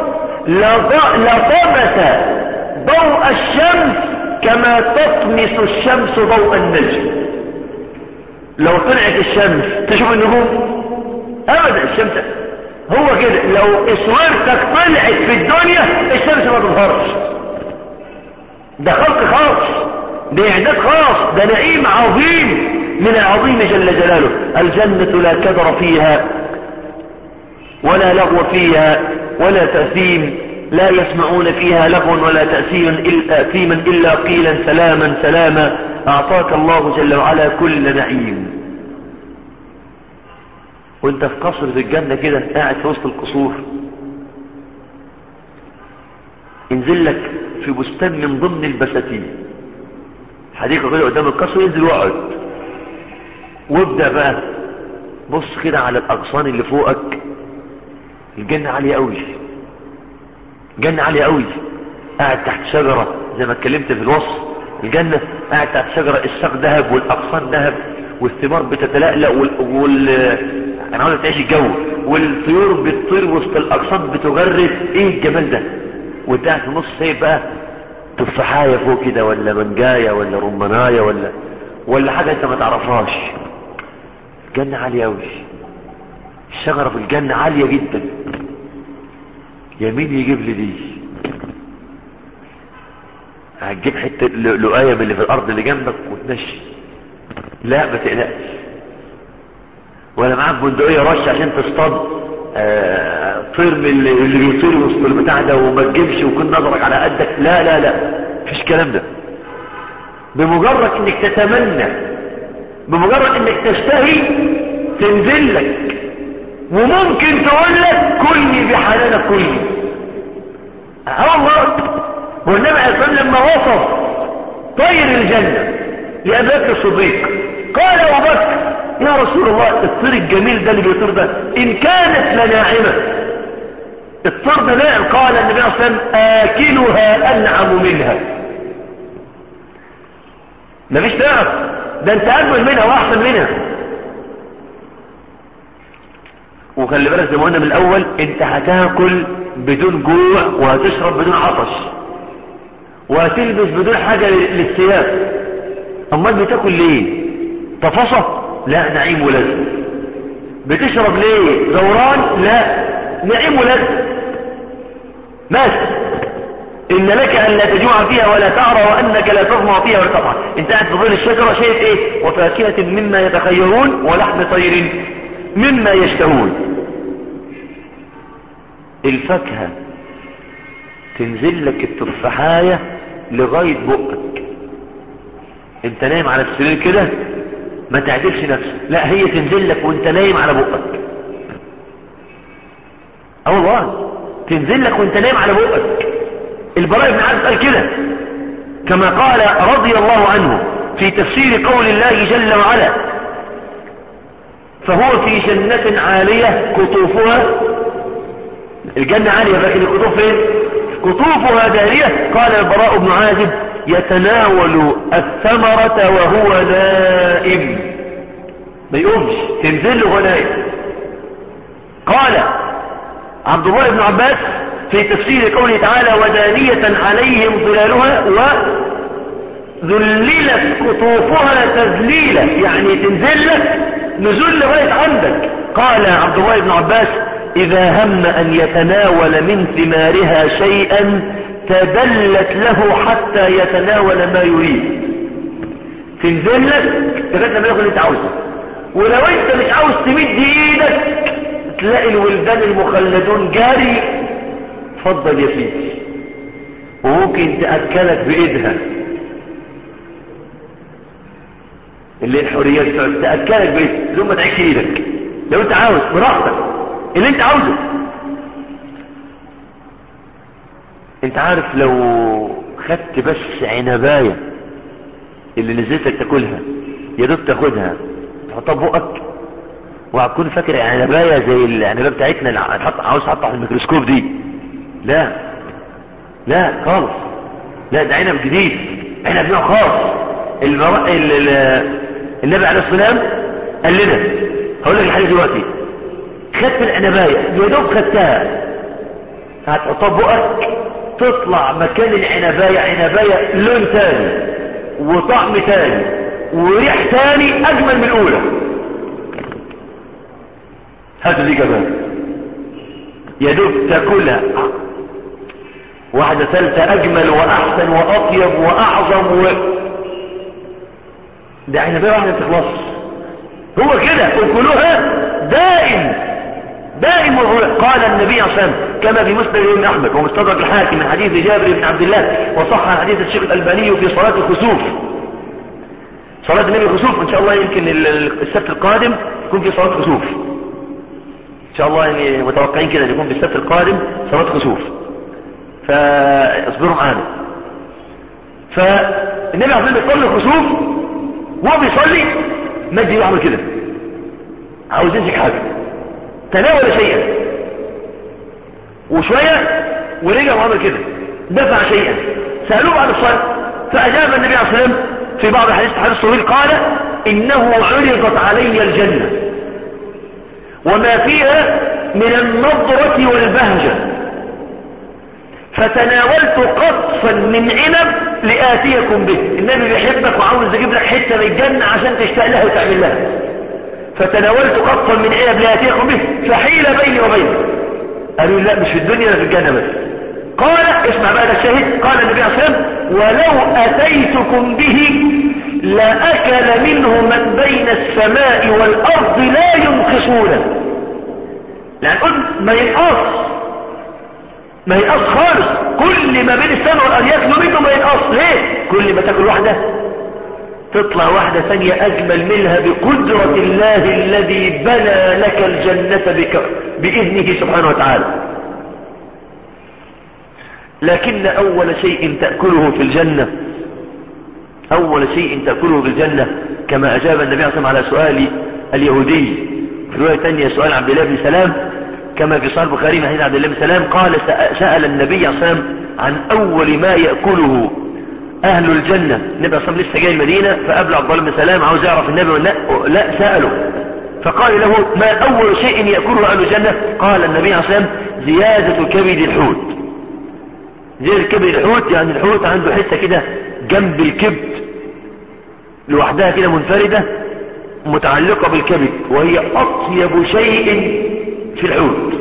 لطمس ضوء الشمس كما تطمس الشمس ضوء النجم لو طلعت الشمس تشوف النجوم ابدا الشمس هو كده لو اسوارتك طلعت في الدنيا الشمس ما تظهرش ده خلق خاص ده اعداد خاص ده نعيم عظيم من العظيم جل جلاله الجنة لا كدر فيها ولا لغو فيها ولا تأثيم لا يسمعون فيها لغو ولا تأثيما إلا قيلا سلاما سلاما أعطاك الله جل وعلا كل نعيم وانت في قصر في الجنة كده قاعد في وسط القصور انزل لك في بستان من ضمن البساتين حديقة كده قدام القصر ينزل واقعد وابدأ بقى بص كده على الأغصان اللي فوقك الجنة عالية قوي الجنة عالية قوي قاعد تحت شجرة زي ما اتكلمت في الوصف الجنة قاعد تحت شجرة الساق ذهب والأغصان ذهب والثمار بتتلألأ وال... وال... انا عاوز تعيش الجو والطيور بتطير وسط الأغصان بتغرد ايه الجمال ده وانت قاعد في النص سايب بقى تفاحية فوق كده ولا منجاية ولا رماناية ولا ولا حاجة انت ما تعرفهاش الجنة عالية قوي الشجرة في الجنة عالية جدا يمين يجيب لي دي هتجيب حتة لقاية من اللي في الأرض اللي جنبك وتمشي لا ما تقلقش ولا معاك بندقية رش عشان تصطاد آه طير من اللي, اللي بيطير وسط البتاع ده وما تجيبش ويكون نظرك على قدك لا لا لا مفيش الكلام ده بمجرد انك تتمنى بمجرد انك تشتهي تنزل لك وممكن تقول لك كلني بحلالك كلني اه والله والنبي عليه الصلاه لما وصف طير الجنه لابي بكر الصديق قال ابو بكر يا رسول الله الطير الجميل ده اللي بيطير ده ان كانت لناعمه الطير ده ناعم قال النبي عليه الصلاه والسلام اكلها انعم منها مفيش نعم ده انت اجمل منها واحسن منها وخلي بالك زي ما قلنا من الاول انت هتاكل بدون جوع وهتشرب بدون عطش وهتلبس بدون حاجة للثياب امال بتاكل ليه تفصة لا نعيم ولذة بتشرب ليه زوران لا نعيم ولذة ماشي إن لك أن لا تجوع فيها ولا تعرى وأنك لا تظمع فيها ولا تطعم انت قاعد في ظل الشجرة شايف ايه وفاكهة مما يتخيرون ولحم طير مما يشتهون الفاكهة تنزل لك التفاحية لغاية بقك انت نايم على السرير كده ما تعدلش نفسك لا هي تنزل لك وانت نايم على بقك اه والله تنزل لك وانت نايم على بقك البراء بن عازب قال كده كما قال رضي الله عنه في تفسير قول الله جل وعلا فهو في جنة عالية قطوفها الجنة عالية لكن القطوف فين قطوفها دارية قال البراء بن عازب يتناول الثمرة وهو نائم ما يقومش تنزل له نائم قال عبد الله بن عباس في تفسير قوله تعالى ودانية عليهم ظلالها وذللت قطوفها تذليلا يعني تنزل لك نزول لغاية عندك قال عبد الله بن عباس إذا هم أن يتناول من ثمارها شيئا تدلت له حتى يتناول ما يريد تنزل لك لغاية ما ياخد اللي انت عاوزه ولو انت مش عاوز تمد ايدك تلاقي الولدان المخلدون جاري اتفضل يا سيدي وممكن تأكلك بإيدها اللي الحريات تأكلك بإيدها ثم تعيش إيدك لو انت عاوز براحتك اللي انت عاوزه انت عارف لو خدت بس عنباية اللي نزلتك تاكلها يا دوب تاخدها تحطها بقك وهتكون فاكر عنباية زي العنباية بتاعتنا اللي هتحط عاوز تحطها في الميكروسكوب دي لا لا خالص لا ده عنب جديد عنب نوع خاص المر... ال... ال... النبي عليه الصلاة والسلام قال لنا هقول لك الحاجة دلوقتي خدت العنباية يا دوب خدتها هتحطها بقك تطلع مكان العنباية عنباية لون تاني وطعم تاني وريح تاني اجمل من الاولى هاتوا دي كمان يا دوب تاكلها واحدة ثالثة اجمل واحسن واطيب واعظم و... ده عنباية واحدة تخلص هو كده اكلوها دائم دائم قال النبي صلى الله عليه وسلم كما في مسند الامام احمد ومستدرك الحاكم من حديث جابر بن عبد الله وصح حديث الشيخ الالباني في صلاه الخسوف صلاه النبي الخسوف ان شاء الله يمكن السبت القادم يكون في صلاه خسوف ان شاء الله يعني متوقعين كده يكون في السبت القادم صلاه خسوف فاصبروا معانا فالنبي عليه الصلاه والسلام بيصلي الخسوف وهو بيصلي مجدي يعمل كده عاوز يمسك حاجه تناول شيئا وشوية ورجع وعمل كده دفع شيئا سألوه بعد الصلاة فأجاب النبي عليه الصلاة والسلام في بعض الحديث الحديث الطويل قال إنه عرضت علي الجنة وما فيها من النظرة والبهجة فتناولت قطفا من عنب لآتيكم به النبي بيحبك وعاوز يجيب لك حتة من الجنة عشان تشتاق لها وتعمل لها فتناولت قطا من عنب لآتيكم به فحيل بيني وبينه قالوا لا مش في الدنيا في الجنة بس قال اسمع بقى الشاهد قال النبي عليه الصلاة والسلام ولو أتيتكم به لأكل منه من بين السماء والأرض لا ينقصونه لأن قلت ما ينقص ما ينقص خالص كل ما بين السماء والأرض ياكلوا منه ما ينقص ليه كل ما تاكل واحدة تطلع واحدة ثانية أجمل منها بقدرة الله الذي بنى لك الجنة بك بإذنه سبحانه وتعالى لكن أول شيء تأكله في الجنة أول شيء تأكله في الجنة كما أجاب النبي صلى الله عليه وسلم على سؤال اليهودي في رواية ثانية سؤال عبد الله بن سلام كما في صحيح البخاري من حديث عبد الله بن سلام قال سأل النبي صلى الله عليه وسلم عن أول ما يأكله أهل الجنة النبي صلى الله عليه وسلم لسه جاي المدينة فقابل عبد الله بن سلام عاوز يعرف النبي ولا لا سأله فقال له ما أول شيء يأكله أهل الجنة قال النبي عليه الصلاة والسلام زيادة كبد الحوت زيادة كبد الحوت يعني الحوت عنده حتة كده جنب الكبد لوحدها كده منفردة متعلقة بالكبد وهي أطيب شيء في الحوت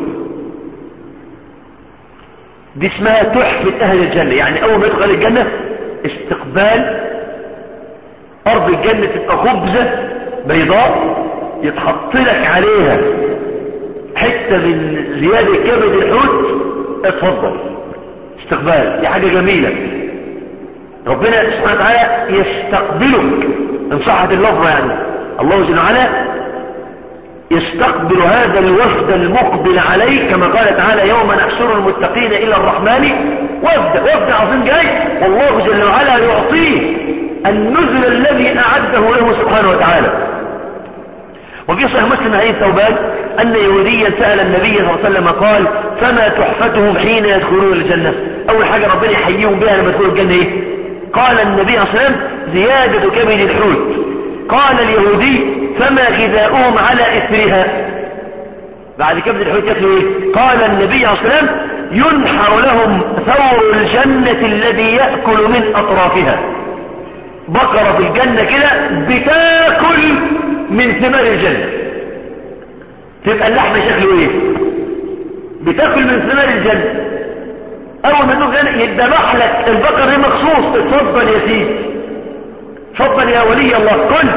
دي اسمها تحفة أهل الجنة يعني أول ما يدخل الجنة استقبال أرض الجنة تبقى خبزة بيضاء يتحط لك عليها حتة من زيادة كبد الحوت اتفضل استقبال دي حاجة جميلة ربنا سبحانه وتعالى يستقبلك ان صحت اللفظة يعني الله جل وعلا يستقبل هذا الوفد المقبل عليه كما قال تعالى يوم نحشر المتقين إلى الرحمن وفد وفد عظيم جاي والله جل وعلا يعطيه النزل الذي أعده له سبحانه وتعالى وفي صحيح مسلم حديث ثوبان أن يهوديا سأل النبي صلى الله عليه وسلم قال فما تحفتهم حين يدخلون الجنة أول حاجة ربنا يحييهم بها لما يدخلوا الجنة إيه؟ قال النبي صلى الله عليه وسلم زيادة كبد الحوت قال اليهودي فما غذاؤهم على إثرها بعد كبد الحوت يأكلوا إيه؟ قال النبي صلى الله عليه وسلم ينحر لهم ثور الجنة الذي يأكل من أطرافها بقرة في الجنة كده بتاكل من ثمار الجنة تبقى اللحم شكله ايه بتاكل من ثمار الجنة اول ما تقول جنة يدبح لك البقر دي مخصوص اتفضل يا سيدي اتفضل يا ولي الله كل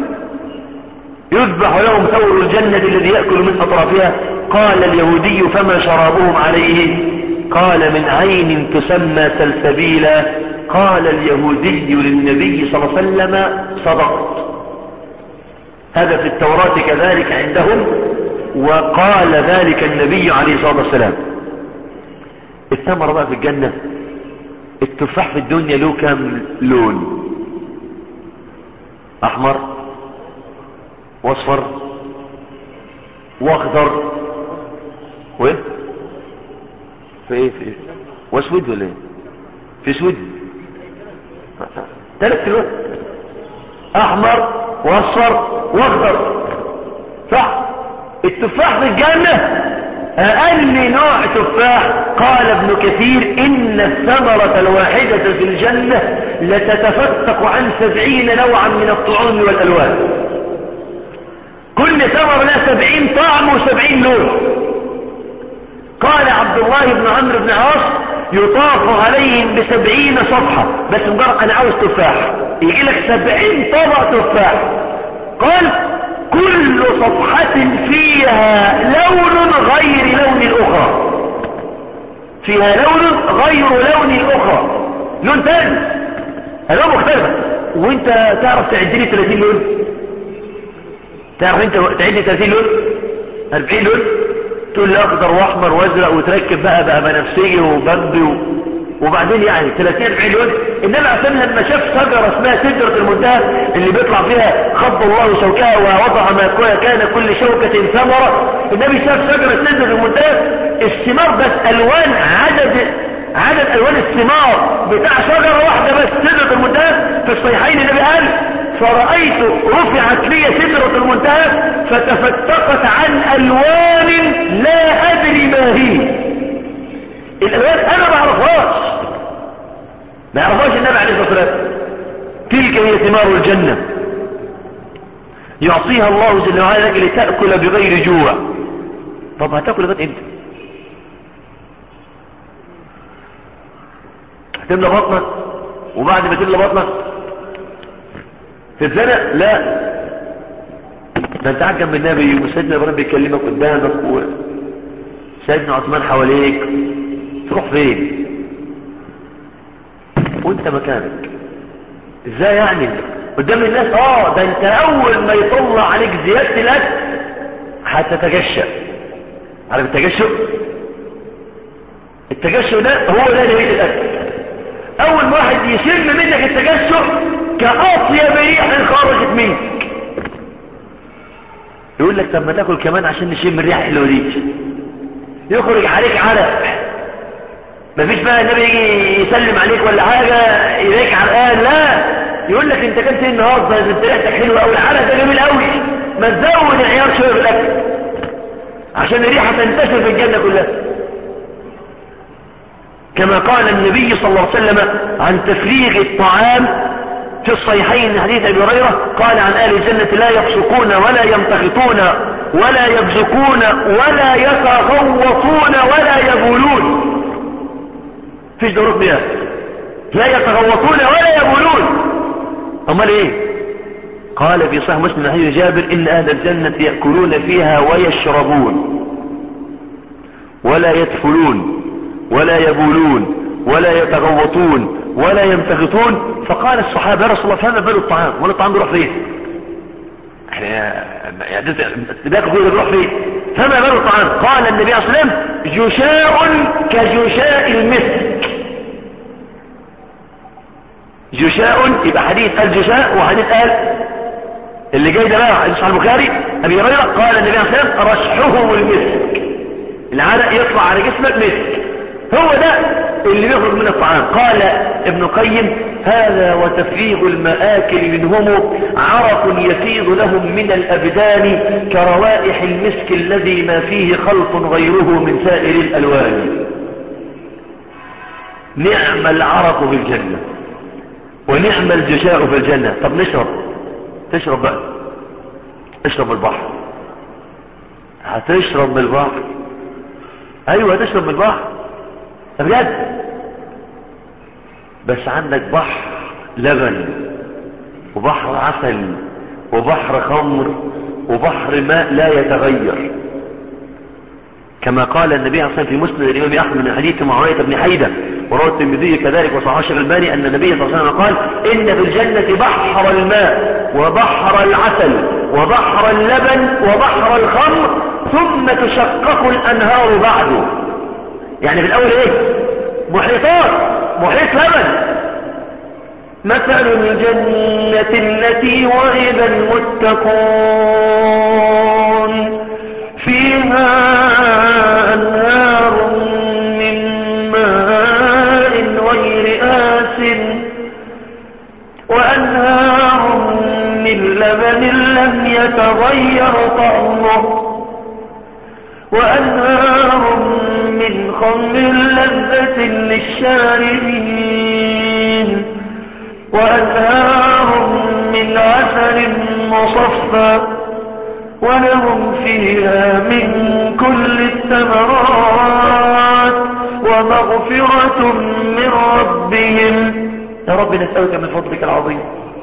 يذبح لهم ثور الجنة الذي يأكل من أطرافها قال اليهودي فما شرابهم عليه قال من عين تسمى سلسبيلا قال اليهودي للنبي صلى الله عليه وسلم صدقت هذا في التوراة كذلك عندهم وقال ذلك النبي عليه الصلاة والسلام الثمرة بقى في الجنة التفاح في الدنيا له كم لون احمر واصفر واخضر وايه في ايه في ايه واسود ولا ايه في اسود ثلاث لون احمر واصفر واخضر صح التفاح في الجنة اقل نوع تفاح قال ابن كثير ان الثمرة الواحدة في الجنة لتتفتق عن سبعين نوعا من الطعوم والالوان كل ثمرة لها سبعين طعم وسبعين لون قال عبد الله بن عمرو بن عاص يطاف عليهم بسبعين صفحة بس مجرد انا عاوز تفاح يجي لك سبعين طبق تفاح قال كل صفحة فيها لون غير لون الأخرى فيها لون غير لون الأخرى لون تاني ألوان مختلفة وانت تعرف تعد لي 30 لون تعرف انت تعد لي 30 لون 40 لون تقول لي اخضر واحمر وازرق وتركب بقى بقى بنفسجي وبمبي و... وبعدين يعني 30 40 لون انما عشان لما شاف شجره اسمها سدره المنتهى اللي بيطلع فيها خض الله شوكها ووضع ما كان كل شوكه ثمره النبي شاف شجره سدره المنتهى الثمار بس الوان عدد عدد الوان الثمار بتاع شجره واحده بس سدره المنتهى في الصحيحين النبي قال فرأيت رفعت لي سدرة المنتهى فتفتقت عن ألوان لا أدري ما هي الألوان أنا ما أعرفهاش ما أعرفهاش النبي عليه الصلاة والسلام تلك هي ثمار الجنة يعطيها الله جل وعلا لك لتأكل بغير جوع طب هتاكل لغايه امتى هتملى بطنك وبعد ما تملى بطنك تتزنق لا ده انت عجب بالنبي وسيدنا ابراهيم بيكلمك قدامك وسيدنا عثمان حواليك تروح فين وانت مكانك ازاي يعني قدام الناس اه ده انت اول ما يطلع عليك زيادة الاكل هتتجشأ عارف التجشؤ التجشؤ ده هو ده نهاية الاكل اول ما واحد يشم منك التجشؤ كأطيب ريح خرجت منك يقول لك طب ما تاكل كمان عشان نشم الريح الحلوه دي يخرج عليك عرق مفيش بقى النبي يجي يسلم عليك ولا حاجه يلاقيك عرقان لا يقول لك انت كنت ايه النهارده انت ريحتك حلوه قوي العرق ده جميل قوي ما تزود العيار شويه في الاكل عشان الريحه تنتشر في الجنه كلها كما قال النبي صلى الله عليه وسلم عن تفريغ الطعام في الصحيحين من حديث ابي هريره قال عن اهل الجنه لا يبصقون ولا يمتخطون ولا يبزقون ولا يتغوطون ولا يبولون فيش دورات مياه لا يتغوطون ولا يبولون امال ايه قال في صحيح مسلم حديث جابر ان اهل الجنه ياكلون فيها ويشربون ولا يدفلون ولا يبولون ولا يتغوطون ولا يمتغطون فقال الصحابة يا رسول الله فما بال الطعام ولا الطعام بيروح فين احنا يعني بياكل فيه بيروح فين فما بال الطعام قال النبي صلى الله عليه وسلم جشاء كجشاء المسك جشاء يبقى حديث قال جشاء وحديث قال اللي جاي ده بقى حديث صحيح البخاري ابي هريره قال النبي صلى الله عليه وسلم رشحهم المسك العرق يطلع على جسمك مسك هو ده اللي بيخرج من الطعام قال ابن قيم هذا وتفريغ المآكل منهم عرق يفيض لهم من الأبدان كروائح المسك الذي ما فيه خلط غيره من سائر الألوان نعم العرق في الجنة ونعم الجشاء في الجنة طب نشرب تشرب بقى اشرب البحر هتشرب من البحر ايوه هتشرب من البحر بجد بس عندك بحر لبن وبحر عسل وبحر خمر وبحر ماء لا يتغير كما قال النبي صلى الله عليه وسلم في مسند الامام احمد من حديث معاويه بن حيده وروى الترمذي كذلك وصححه الشيخ الباني ان النبي صلى الله عليه وسلم قال ان في الجنه بحر الماء وبحر العسل وبحر اللبن وبحر الخمر ثم تشقق الانهار بعده يعني في الاول ايه محيطات محيط لبن مثل الجنة التي وعد المتقون فيها أنهار من ماء غير آس وأنهار من لبن لم يتغير طعمه وأنهار من خمر لذة للشاربين وأنهار من عسل مصفى ولهم فيها من كل الثمرات ومغفرة من ربهم يا رب نسألك من فضلك العظيم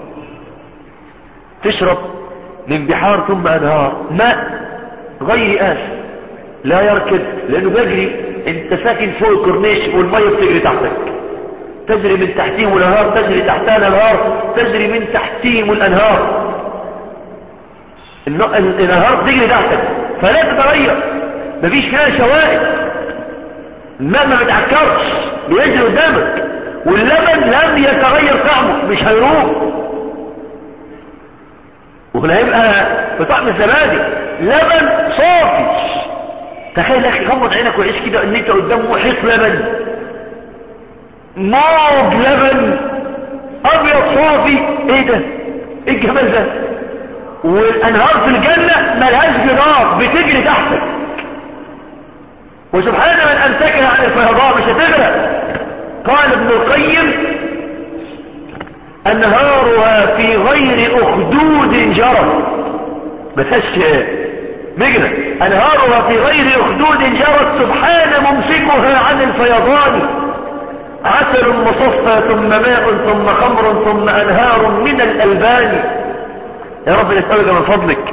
تشرب من بحار ثم أنهار ماء غير آس لا يركض لأنه بيجري انت ساكن فوق الكورنيش والمية بتجري تحتك تجري من تحتهم الأنهار تجري تحتها الأنهار تجري من تحتهم الأنهار الأنهار تجري تحتك فلا تتغير مفيش فيها شوائب الماء ما بتعكرش بيجري قدامك واللبن لم يتغير طعمه مش هيروح وهنا هيبقى بطعم الزبادي لبن صافي تخيل يا اخي غمض عينك وعيش كده ان انت قدام محيط لبن موج لبن ابيض صافي ايه ده ايه الجمال ده والانهار في الجنة ملهاش جدار بتجري تحتك وسبحان من امسكها عن الفيضاء مش هتغرق قال ابن القيم انهارها في غير اخدود جرت بسش مجرى انهارها في غير اخدود جرت سبحان ممسكها عن الفيضان عسل مصفى ثم ماء ثم خمر ثم انهار من الالبان يا رب نسألك من فضلك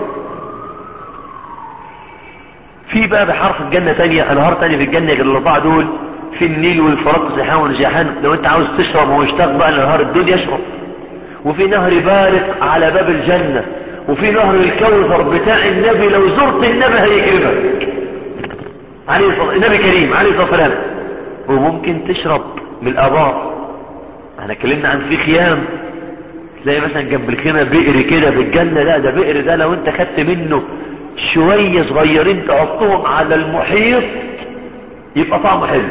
في بقى بحرف الجنة تانية انهار تانية في الجنة غير الاربعة دول في النيل والفرق زحان والجحان لو انت عاوز تشرب ويشتاق بقى لنهار الدول يشرب وفي نهر بارق على باب الجنة وفي نهر الكوثر بتاع النبي لو زرت النبي هيكرمك عليه الصلاة النبي كريم عليه الصلاة والسلام وممكن تشرب من الآبار احنا اتكلمنا عن في خيام تلاقي مثلا جنب الخيمة بئر كده بالجنة لا ده بئر ده لو انت خدت منه شوية صغيرين تحطهم على المحيط يبقى طعمه حلو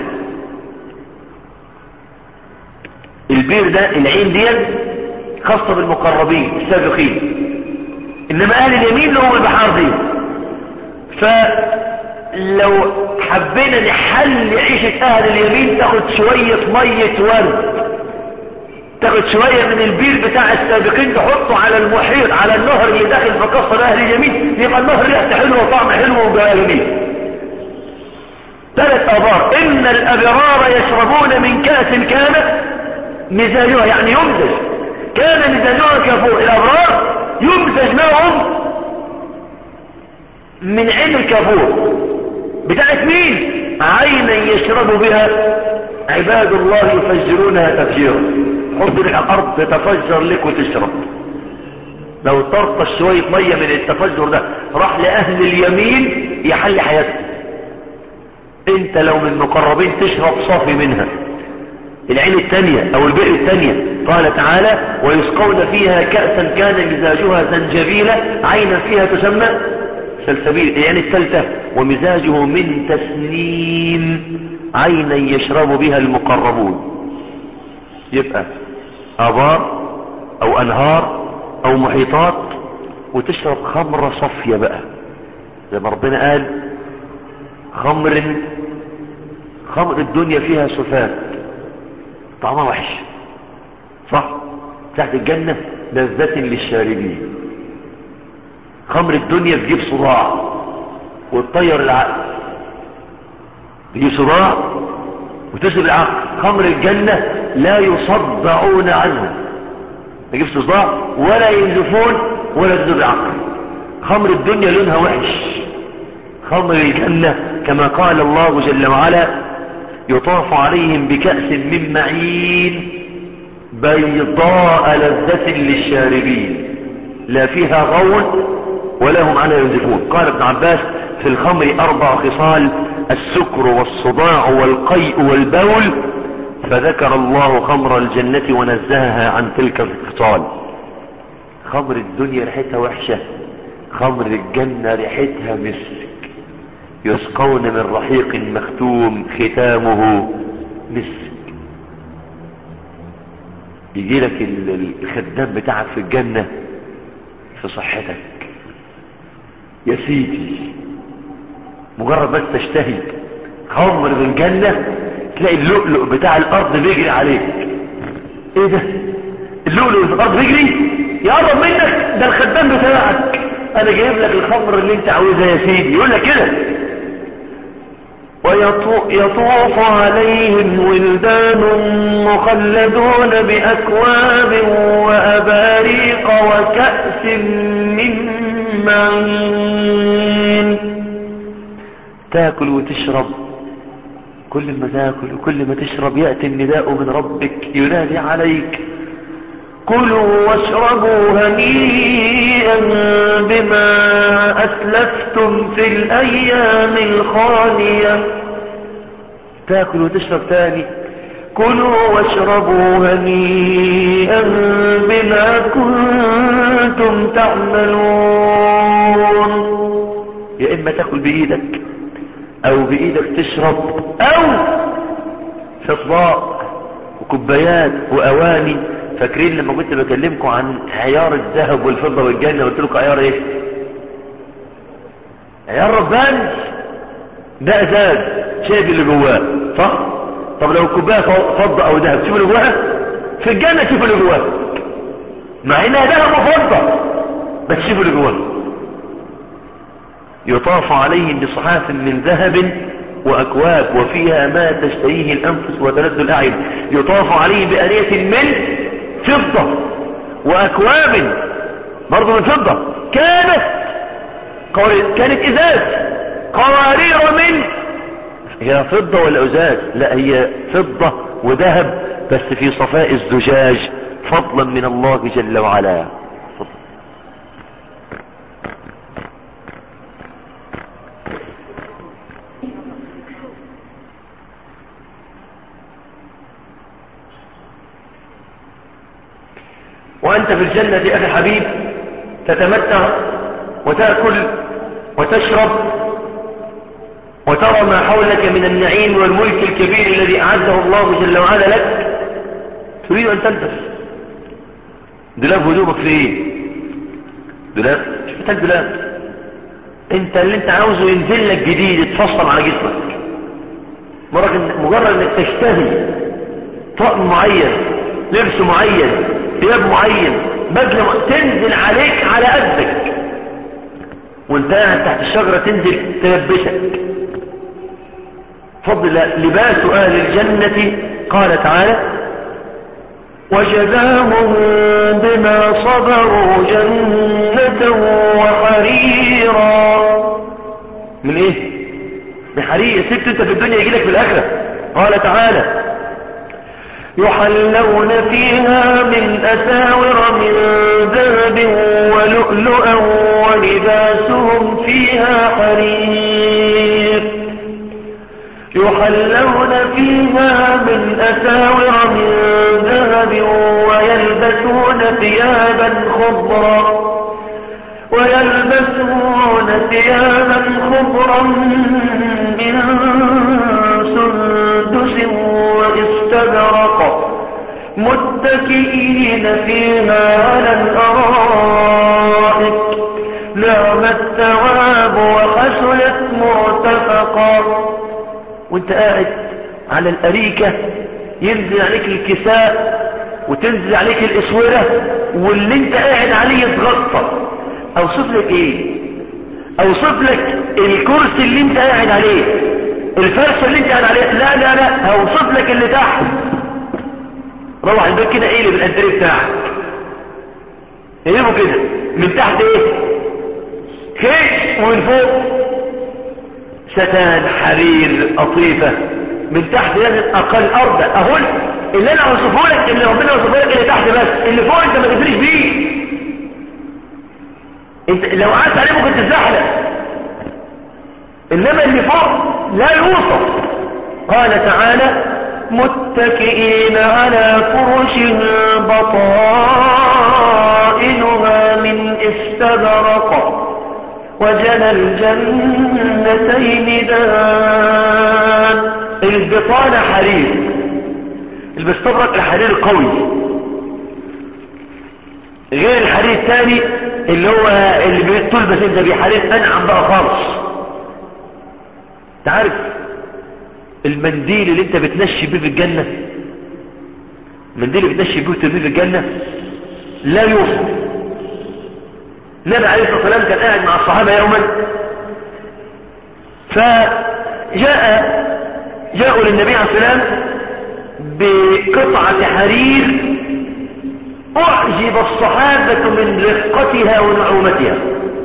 البير ده العين دي خاصة بالمقربين السابقين انما اهل اليمين لهم البحار دي فلو حبينا نحل عيشة اهل اليمين تاخد شوية مية ورد تاخد شوية من البير بتاع السابقين تحطه على المحيط على النهر اللي داخل في قصر اهل اليمين يبقى النهر ريحته حلوه وطعم حلو وجميل ثلاث ابار ان الابرار يشربون من كاس كان مزاجها يعني يمزج كان مزاجها كفور الابرار يمزج معهم من عين الكافور بتاعت مين عينا يشرب بها عباد الله يفجرونها تفجيرا حط لك على الارض تتفجر لك وتشرب لو طرطش شوية مية من التفجر ده راح لأهل اليمين يحل حياته انت لو من مقربين تشرب صافي منها العين الثانية او البئر الثانية قال تعالى ويسقون فيها كأسا كان مزاجها زنجبيلا عينا فيها تسمى سلسبيل يعني الثالثة ومزاجه من تسنيم عينا يشرب بها المقربون يبقى آبار او انهار او محيطات وتشرب خمرة صفية بقى زي ما ربنا قال خمر خمر الدنيا فيها سفات طعمها وحش صح تحت الجنة لذة للشاربين خمر الدنيا تجيب صداع وتطير العقل تجيب صداع وتسلب العقل خمر الجنة لا يصدعون عنه ما يجيبش صداع ولا ينزفون ولا تسلب العقل خمر الدنيا لونها وحش خمر الجنة كما قال الله جل وعلا يطاف عليهم بكأس من معين بيضاء لذة للشاربين لا فيها غول ولا هم عنها ينزفون قال ابن عباس في الخمر أربع خصال السكر والصداع والقيء والبول فذكر الله خمر الجنة ونزهها عن تلك الخصال خمر الدنيا ريحتها وحشة خمر الجنة ريحتها مسك يسقون من رحيق مختوم ختامه مسك يجي لك الخدام بتاعك في الجنة في صحتك يا سيدي مجرد بس تشتهي خمر من الجنة تلاقي اللؤلؤ بتاع الارض بيجري عليك ايه ده اللؤلؤ في الارض بيجري يقرب منك ده الخدام بتاعك انا جايب لك الخمر اللي انت عاوزها يا سيدي يقول لك كده ويطوف عليهم ولدان مخلدون بأكواب وأباريق وكأس من معين تاكل وتشرب كل ما تاكل وكل ما تشرب يأتي النداء من ربك ينادي عليك كلوا واشربوا هنيئا بما أسلفتم في الأيام الخالية تاكل وتشرب تاني كلوا واشربوا هنيئا بما كنتم تعملون يا إما تاكل بإيدك أو بإيدك تشرب أو في اطباق وكوبايات وأواني فاكرين لما كنت بكلمكم عن عيار الذهب والفضة والجنة قلت لكم عيار ايه عيار رباني ده ازاز شايف اللي جواه صح طب لو الكوبايه فضة او ذهب تشوف اللي جواها في الجنة تشوف اللي جواها مع انها ذهب وفضة بس شوف اللي جواها يطاف عليهم بصحاف من ذهب وأكواب وفيها ما تشتهيه الأنفس وتلذ الأعين يطاف عليهم بآلية من فضة وأكواب برضو من فضة كانت كانت إزاز قوارير من هي فضة ولا أزاز لا هي فضة وذهب بس في صفاء الزجاج فضلا من الله جل وعلا وأنت في الجنة أخي حبيب تتمتع وتأكل وتشرب وترى ما حولك من النعيم والملك الكبير الذي أعده الله جل وعلا لك تريد أن تلبس دولاب هدومك في ايه دولاب مش محتاج دولاب انت اللي انت عاوزه ينزل لك جديد يتفصل على جسمك مجرد انك تشتهي طقم معين لبس معين ثياب معين بدلة تنزل عليك على قدك وانت قاعد تحت الشجرة تنزل تلبسك فضل لباس اهل الجنة قال تعالى وجزاهم بما صبروا جنة وحريرا من ايه بحرير سبت انت في الدنيا يجيلك في الاخرة قال تعالى يحلون فيها من أساور من ذهب ولؤلؤا ولباسهم فيها حرير يحلون فيها من أساور من ذهب ويلبسون ثيابا خضرا ويلبسون ثيابا خضرا من سندس واستبرق متكئين فيها على الأرائك نعم الثواب وحسنت مرتفقا وانت قاعد على الأريكة ينزل عليك الكساء وتنزل عليك الاسورة واللي انت قاعد عليه يتغطى اوصف لك ايه اوصف لك الكرسي اللي انت قاعد عليه الفرشة اللي انت قاعد عليها لا لا لا هوصف لك اللي تحت روح البيت كده ايه اللي بالانتري بتاعك اقلبه كده من تحت ايه كيش ومن فوق ستان حرير قطيفة من تحت لازم اقل ارض اقول اللي انا اوصفه لك اللي ربنا اوصفه لك اللي تحت بس اللي فوق انت ما تدريش بيه انت لو قعدت عليه ممكن تزحلق انما اللي فوق لا يوصف قال تعالى متكئين على فرش بطائنها من استبرق وجنى الجنتين دان البطانة حرير المستبرق الحرير القوي غير الحرير الثاني اللي هو اللي بتلبس انت بيه حرير انعم بقى خالص تعرف المنديل اللي انت بتنشي بيه في الجنة المنديل اللي بتنشي بيه وترميه في الجنة لا يوصف النبي عليه الصلاة والسلام كان قاعد مع الصحابة يوما فجاء جاءوا للنبي عليه الصلاة والسلام بقطعة حرير أعجب الصحابة من رقتها ونعومتها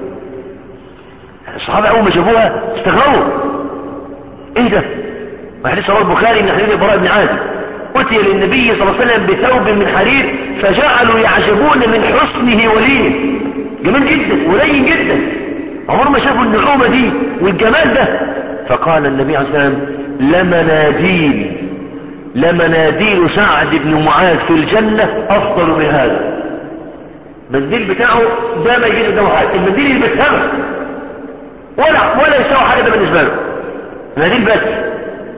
الصحابة أول ما شافوها استغربوا إيه ده؟ وحديث رواه البخاري من حديث براء بن عازب أتي للنبي صلى الله عليه وسلم بثوب من حرير فجعلوا يعجبون من حسنه ولينه جميل جدا ولين جدا عمر ما شافوا النعومة دي والجمال ده فقال النبي عليه الصلاة والسلام لمناديل لمناديل سعد بن معاذ في الجنة أفضل من هذا المنديل بتاعه ده ما يجيش قدامه حاجة المنديل اللي بيتهمه ولا ولا يساوي حاجة ده بالنسبة له المنديل بس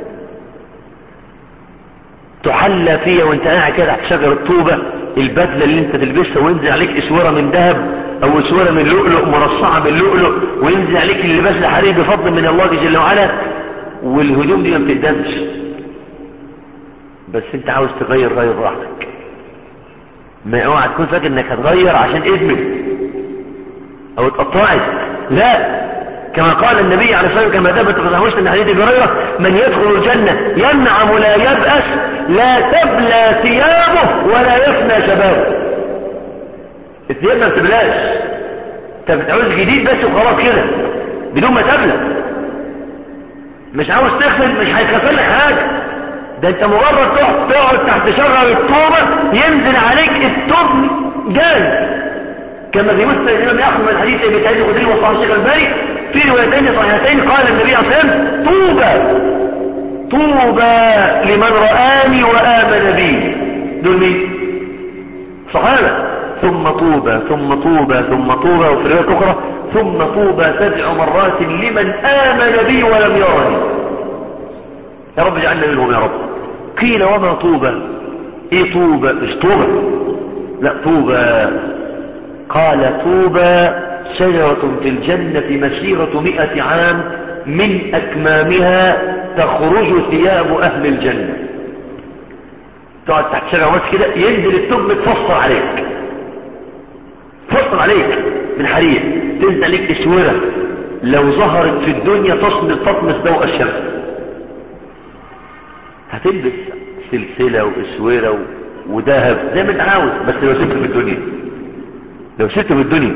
تحلى فيها وانت قاعد كده تحت شجر الطوبة البدلة اللي انت تلبسها وينزل عليك اسورة من ذهب او اسورة من لؤلؤ مرصعة من لؤلؤ وينزل عليك اللباس الحرير بفضل من الله جل وعلا والهدوم دي ما بتقدمش بس انت عاوز تغير غير براحتك ما اوعى تكون فاكر انك هتغير عشان اذنك او اتقطعت لا كما قال النبي عليه الصلاه والسلام كما ثبت في مسلم حديث ابي هريره من يدخل الجنه ينعم لا يبأس لا تبلى ثيابه ولا يفنى شبابه الثياب ما بتبلاش انت بتعوز جديد بس وخلاص كده بدون ما تبلى مش عاوز تغسل مش هيتغسل لك حاجه ده انت مجرد تقعد تقعد تحت شجر الطوبة ينزل عليك الطوب جاز كما في مسلم الإمام يأخذ من حديث ابي سعيد الخدري وصحاب الشيخ الباري في روايتين صحيحتين قال النبي عليه الصلاة والسلام طوبى طوبى لمن رآني وآمن بي دول مين؟ صحابة ثم طوبى ثم طوبى ثم طوبى وفي رواية أخرى ثم طوبى سبع مرات لمن آمن بي ولم يرني يا رب اجعلنا منهم يا رب قيل وما طوبى ايه طوبى مش طوبى لا طوبى قال طوبى شجرة في الجنة مسيرة مئة عام من أكمامها تخرج ثياب أهل الجنة تقعد تحت شجرة بس كده ينزل التوب متفصل عليك تفصل عليك من حرير تنزل عليك اسورة لو ظهرت في الدنيا تصمت تطمس ضوء الشمس هتلبس سلسلة واسورة وذهب زي ما انت عاوز بس لو سبت في الدنيا لو سبت في الدنيا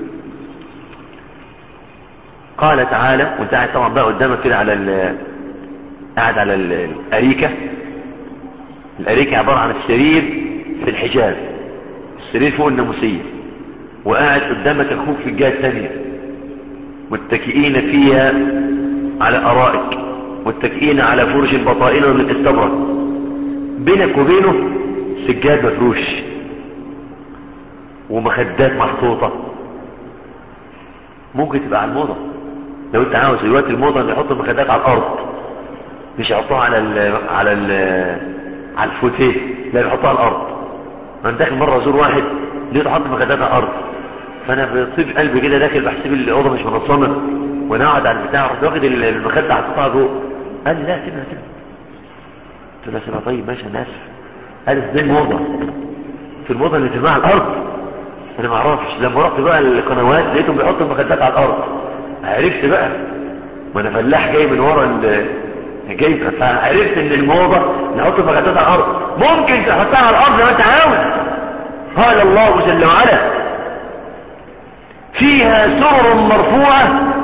قال تعالى وانت قاعد طبعا بقى قدامك كده على ال قاعد على الأريكة الأريكة عبارة عن السرير في الحجاز السرير فوق الناموسية وقاعد قدامك اخوك في الجهة الثانية متكئين فيها على أرائك متكئين على فرش بطائنه من استبرق بينك وبينه سجاد مفروش ومخدات محطوطة ممكن تبقى على الموضة لو انت عاوز دلوقتي الموضة ان يحط المخدات على الارض مش يحطوها على ال على ال على الفوتيه لا يحطوها على الارض انا داخل مرة ازور واحد لقيته حاطط مخدات على الارض فانا بطيب قلبي كده داخل بحسب الاوضه مش منظمه وانا قاعد على البتاع رحت واخد المخده حطيتها جوه قال لي لا سيبها سيبها قلت له سيبها طيب ماشي انا اسف قال دي الموضه في الموضه اللي تبقى على الارض انا ما اعرفش لما رحت بقى القنوات لقيتهم بيحطوا المخدات على الارض عرفت بقى ما انا فلاح جاي من ورا ال جاي فعرفت ان الموضه نحط المخدات على الارض ممكن تحطها على الارض زي ما انت عاوز قال الله جل وعلا فيها سرر مرفوعة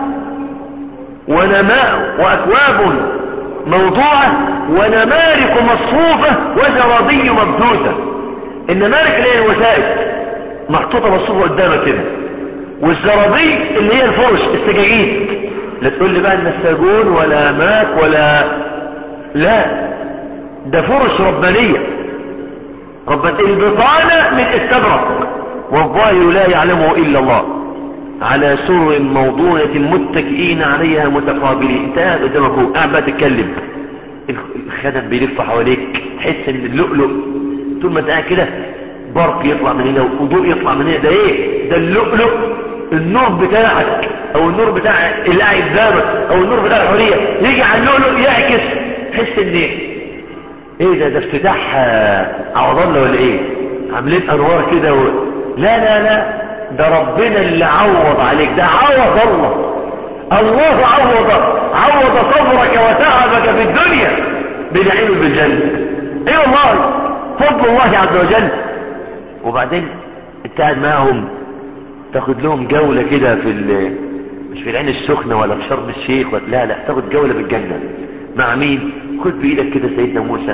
ونماء وأكواب موضوعة ونمارك مصفوفة وزرابي مبثوثة النمارك اللي هي الوسائد محطوطة مصفوفة قدامك كده والزرابي اللي هي الفرش السجاجيد لا تقول لي بقى النساجون ولا ماك ولا لا ده فرش ربانية ربنا البطانة من استبرق والظاهر لا يعلمه إلا الله على سر موضونة متكئين عليها متقابلين انت قاعد قدامك هو قاعد بقى تتكلم الخدم بيلف حواليك تحس ان اللؤلؤ طول ما انت قاعد كده برق يطلع من هنا وضوء يطلع من هنا ده ايه ده اللؤلؤ النور بتاعك او النور بتاع اللي قاعد قدامك او النور بتاع الحوريه يجي على اللؤلؤ يعكس تحس ان ايه ايه ده ده افتتاح عوضله ولا ايه عاملين انوار كده و... لا لا لا ده ربنا اللي عوض عليك ده عوض الله الله عوض عوض صبرك وتعبك في الدنيا بنعيم بالجنة اي أيوة والله فضل الله عز وجل وبعدين انت قاعد معهم تاخد لهم جولة كده في ال... مش في العين السخنة ولا في شرم الشيخ ولا لا لا تاخد جولة بالجنة مع مين خد بإيدك كده سيدنا موسى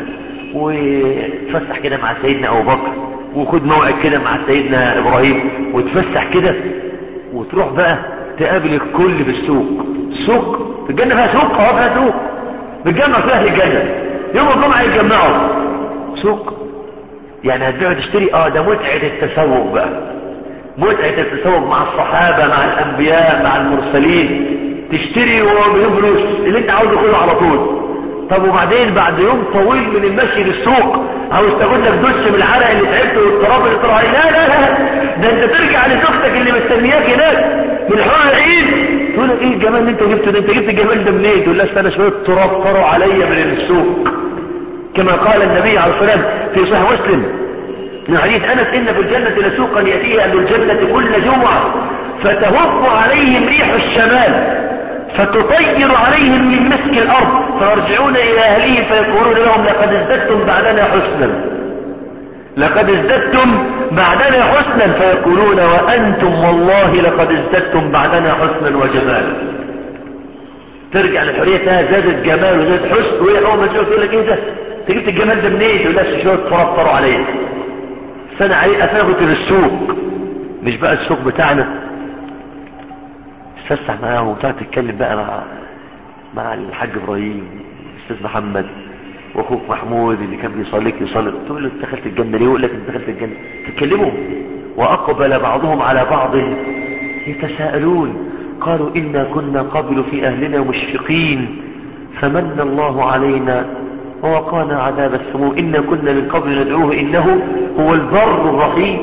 وتفسح كده مع سيدنا أبو بكر وخد موعد كده مع سيدنا إبراهيم وتفسح كده وتروح بقى تقابل الكل بالسوق سوق الجنة فيها سوق اه فيها سوق بتجمع فيها أهل الجنة يوم الجمعة يتجمعوا سوق يعني هتبيع تشتري اه ده متعة التسوق بقى متعة التسوق مع الصحابة مع الأنبياء مع المرسلين تشتري ومليون فلوس اللي انت عاوزه كله على طول طب وبعدين بعد يوم طويل من المشي للسوق عاوز تاخد لك دش من العرق اللي تعبته والتراب اللي طلع لا لا لا ده انت ترجع لزوجتك اللي مستنياك هناك من حول العيد تقول لك ايه الجمال اللي انت جبته ده انت جبت الجمال ده منين تقول لها استنى شويه تراب طروا عليا من السوق كما قال النبي عليه الصلاه والسلام في صحيح مسلم من حديث انس ان في الجنه لسوقا ياتيها اهل الجنه كل جمعه فتهف عليهم ريح الشمال فتطير عليهم من مسك الأرض فيرجعون إلى أهلهم فيقولون لهم لقد ازددتم بعدنا حسنا لقد ازددتم بعدنا حسنا فيقولون وأنتم والله لقد ازددتم بعدنا حسنا وجمالا ترجع لحريتها زادت جمال وزادت حسن وهي أول ما تشوف تقول لك إيه ده أنت جبت الجمال ده منين تقول لها شوية ترطروا عليه فأنا عليه أفاغت للسوق مش بقى السوق بتاعنا تتفسح معاهم وتقعد تتكلم بقى مع مع الحاج ابراهيم الاستاذ محمد واخوك محمود اللي كان بيصليك يصلي تقول له انت دخلت الجنه ليه يقول لك انت دخلت الجنه تتكلموا واقبل بعضهم على بعض يتساءلون قالوا انا كنا قبل في اهلنا مشفقين فمن الله علينا ووقانا عذاب السموم انا كنا من قبل ندعوه انه هو البر الرحيم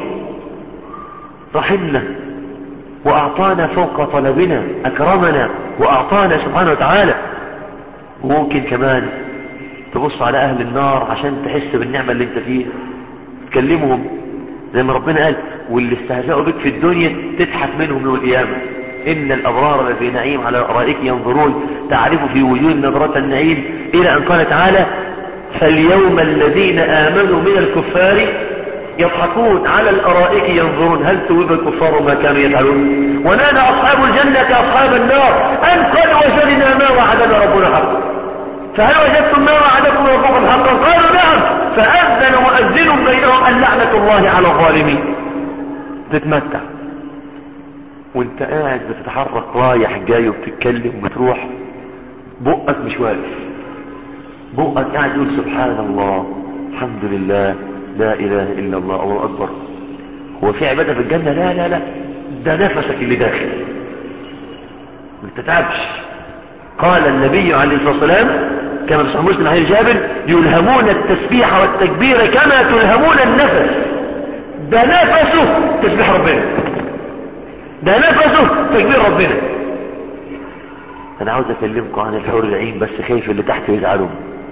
رحمنا وأعطانا فوق طلبنا أكرمنا وأعطانا سبحانه وتعالى وممكن كمان تبص على أهل النار عشان تحس بالنعمة اللي انت فيها تكلمهم زي ما ربنا قال واللي استهزأوا بك في الدنيا تضحك منهم يوم القيامة إن الأبرار لفي نعيم على رأيك ينظرون تعرف في وجوه نظرة النعيم إلى أن قال تعالى فاليوم الذين آمنوا من الكفار يضحكون على الأرائك ينظرون هل توب الكفار ما كانوا يفعلون ونادى أصحاب الجنة أصحاب النار أن قد وجدنا ما وعدنا ربنا حقا فهل وجدتم ما وعدكم ربكم حقا قالوا نعم فأذن مؤذن بينهم أن لعنة الله على الظالمين تتمتع وانت قاعد بتتحرك رايح جاي وبتتكلم وبتروح بقك مش واقف بقك قاعد يقول سبحان الله الحمد لله لا إله إلا الله الله أكبر هو في عبادة في الجنة لا لا لا ده نفسك اللي داخل ما تتعبش قال النبي عليه الصلاة والسلام كما في صحيح مسلم عن جابر يلهمون التسبيح والتكبير كما تلهمون النفس ده نفسه تسبيح ربنا ده نفسه تكبير ربنا انا عاوز اكلمكم عن الحور العين بس خايف اللي تحت يزعلوا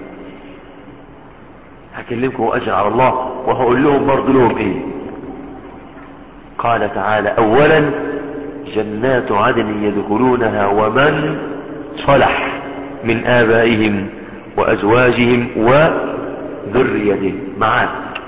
هكلمكم واجر على الله وهقول لهم برضه لهم ايه قال تعالى اولا جنات عدن يدخلونها ومن صلح من آبائهم وأزواجهم وذريتهم معاك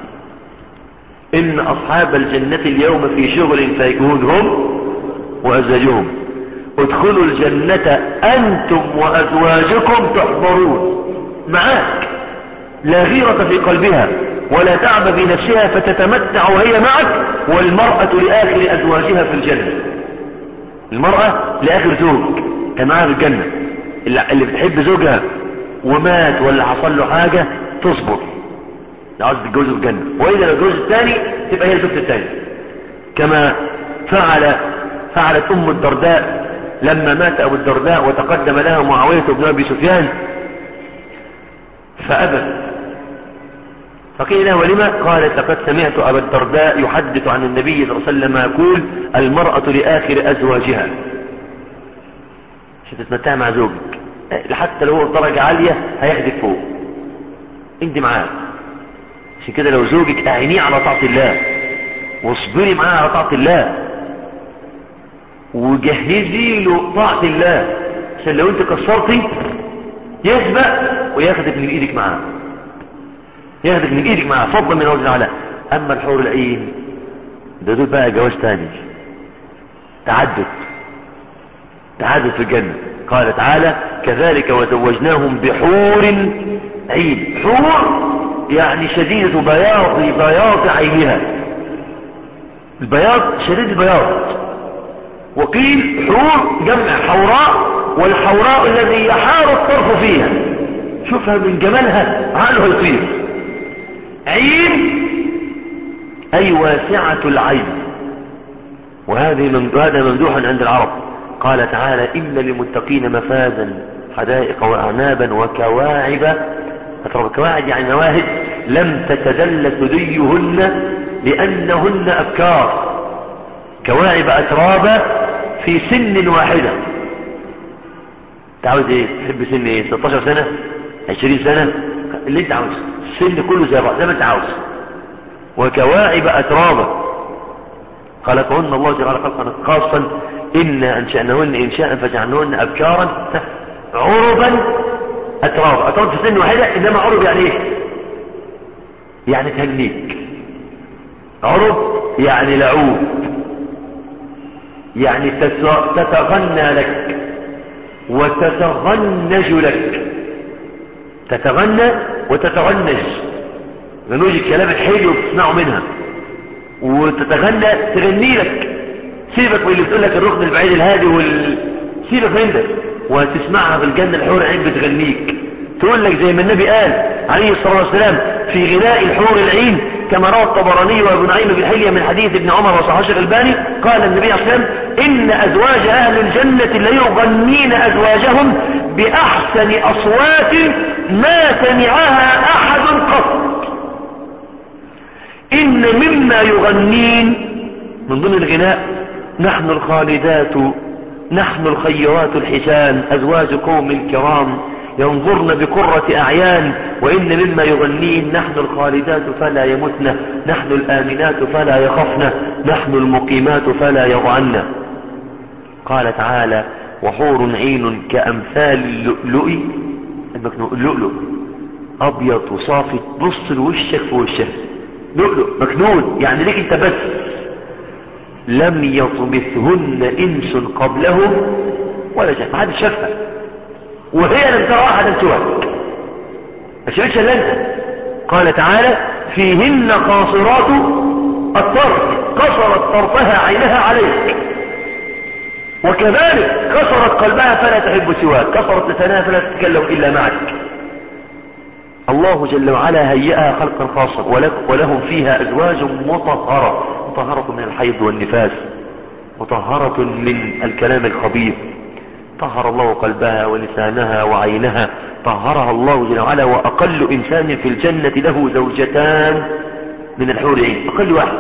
إن أصحاب الجنة اليوم في شغل فيكون هم وأزواجهم ادخلوا الجنة أنتم وأزواجكم تحضرون معاك لا غيرة في قلبها ولا تعب في نفسها فتتمتع وهي معك والمرأة لآخر أزواجها في الجنة المرأة لآخر زوج كان معاها في الجنة اللي بتحب زوجها ومات ولا حصل له حاجة تصبر لو عايز تتجوز في الجنة وإذا لو جوز الثاني تبقى هي الزوجة الثانية كما فعل فعلت أم الدرداء لما مات أبو الدرداء وتقدم لها معاوية بن أبي سفيان فأبت فقيل له لما قالت لقد سمعت أبا الدرداء يحدث عن النبي صلى الله عليه وسلم يقول المرأة لآخر أزواجها عشان تتمتع مع زوجك حتى لو هو درجة عالية هياخدك فوق انت معاه عشان كده لو زوجك اعينيه على طاعة الله واصبري معاه على طاعة الله وجهزي له طاعة الله عشان لو انت كسرتي يسبق وياخدك من ايدك معاه ياخدك من ايدك معاه فضلا من الله تعالى اما الحور العين ده دول بقى جواز تاني تعدد تعدد في الجنة قال تعالى كذلك وزوجناهم بحور عين حور يعني شديدة بياض بياض عينها البياض شديد البياض وقيل حور جمع حوراء والحوراء الذي يحار الطرف فيها شوفها من جمالها عقله يطير عين أي واسعة العين وهذه هذا ممدوح عند العرب قال تعالى إن للمتقين مفازا حدائق وأعنابا وكواعب أترى كواعب يعني نواهد لم تتدل ثديهن لأنهن أبكار كواعب أترابا في سن واحدة تعود ايه تحب سن ايه 16 سنة 20 سنة اللي انت عاوزه السن كله زي بعض زي ما انت عاوز وكواعب أترابا خلقهن الله تعالى خلقا خاصا إنا أنشأنهن إنشاء فجعلنهن أبكارا عربا أتراب أتراب في سن واحدة إنما عرب يعني إيه يعني تهنيك عرب يعني لعوب يعني تتغنى لك وتتغنج لك تتغنى وتتغنج غنوج الكلام الحلو بتسمعه منها وتتغنى تغني لك سيبك من اللي بتقول لك الركن البعيد الهادي وال سيبك من ده وتسمعها في الجنة الحور العين بتغنيك تقول لك زي ما النبي قال عليه الصلاة والسلام في غناء الحور العين كما روى الطبراني وابن نعيم بن حلية من حديث ابن عمر وصحاح الألباني قال النبي عليه الصلاة والسلام إن أزواج أهل الجنة ليغنين أزواجهم بأحسن أصوات ما سمعها أحد قط إن مما يغنين من ضمن الغناء نحن الخالدات نحن الخيرات الحسان أزواج قوم الكرام ينظرن بقرة أعيان وإن مما يغنين نحن الخالدات فلا يمتن نحن الآمنات فلا يخفن نحن المقيمات فلا يضعن قال تعالى وحور عين كأمثال اللؤلؤ اللؤلؤ أبيض وصافي تبص لوشك في وشك لؤلؤ مكنون يعني ليك انت بس لم يطمثهن انس قبلهم ولا جاء ما حد شافها وهي لم ترى احدا سواك ما شافتش الا انت قال تعالى فيهن قاصرات الطرف قصرت طرفها عينها عليك وكذلك كسرت قلبها فلا تحب سواك كسرت لسانها فلا تتكلم الا معك الله جل وعلا هيئها خلقا خاصا ولهم فيها أزواج مطهرة مطهرة من الحيض والنفاس مطهرة من الكلام الخبيث طهر الله قلبها ولسانها وعينها طهرها الله جل وعلا وأقل إنسان في الجنة له زوجتان من الحور العين أقل واحد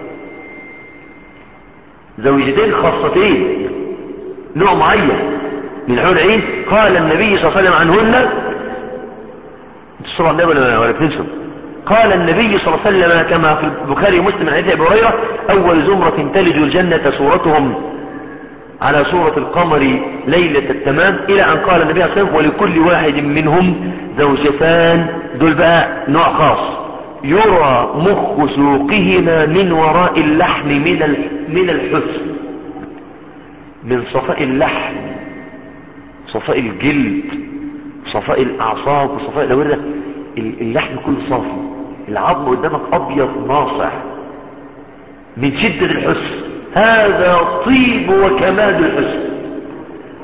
زوجتين خاصتين نوع معين من الحور العين قال النبي صلى الله عليه وسلم عنهن تصلوا على النبي ولا بتنسوا قال النبي صلى الله عليه وسلم كما في البخاري ومسلم من حديث ابي هريره اول زمره تلج الجنه صورتهم على صورة القمر ليلة التمام إلى أن قال النبي صلى الله عليه وسلم ولكل واحد منهم زوجتان دول بقى نوع خاص يرى مخ سوقهما من وراء اللحم من من الحسن من صفاء اللحم صفاء الجلد صفاء الأعصاب وصفاء الأوردة اللحم كله صافي العظم قدامك أبيض ناصع من شدة الحسن هذا طيب وكمال الحسن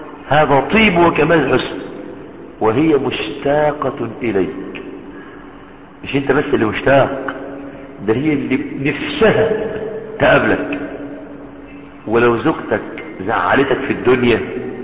هذا طيب وكمال الحسن وهي مشتاقة إليك مش انت بس اللي مشتاق ده هي اللي نفسها تقابلك ولو زوجتك زعلتك في الدنيا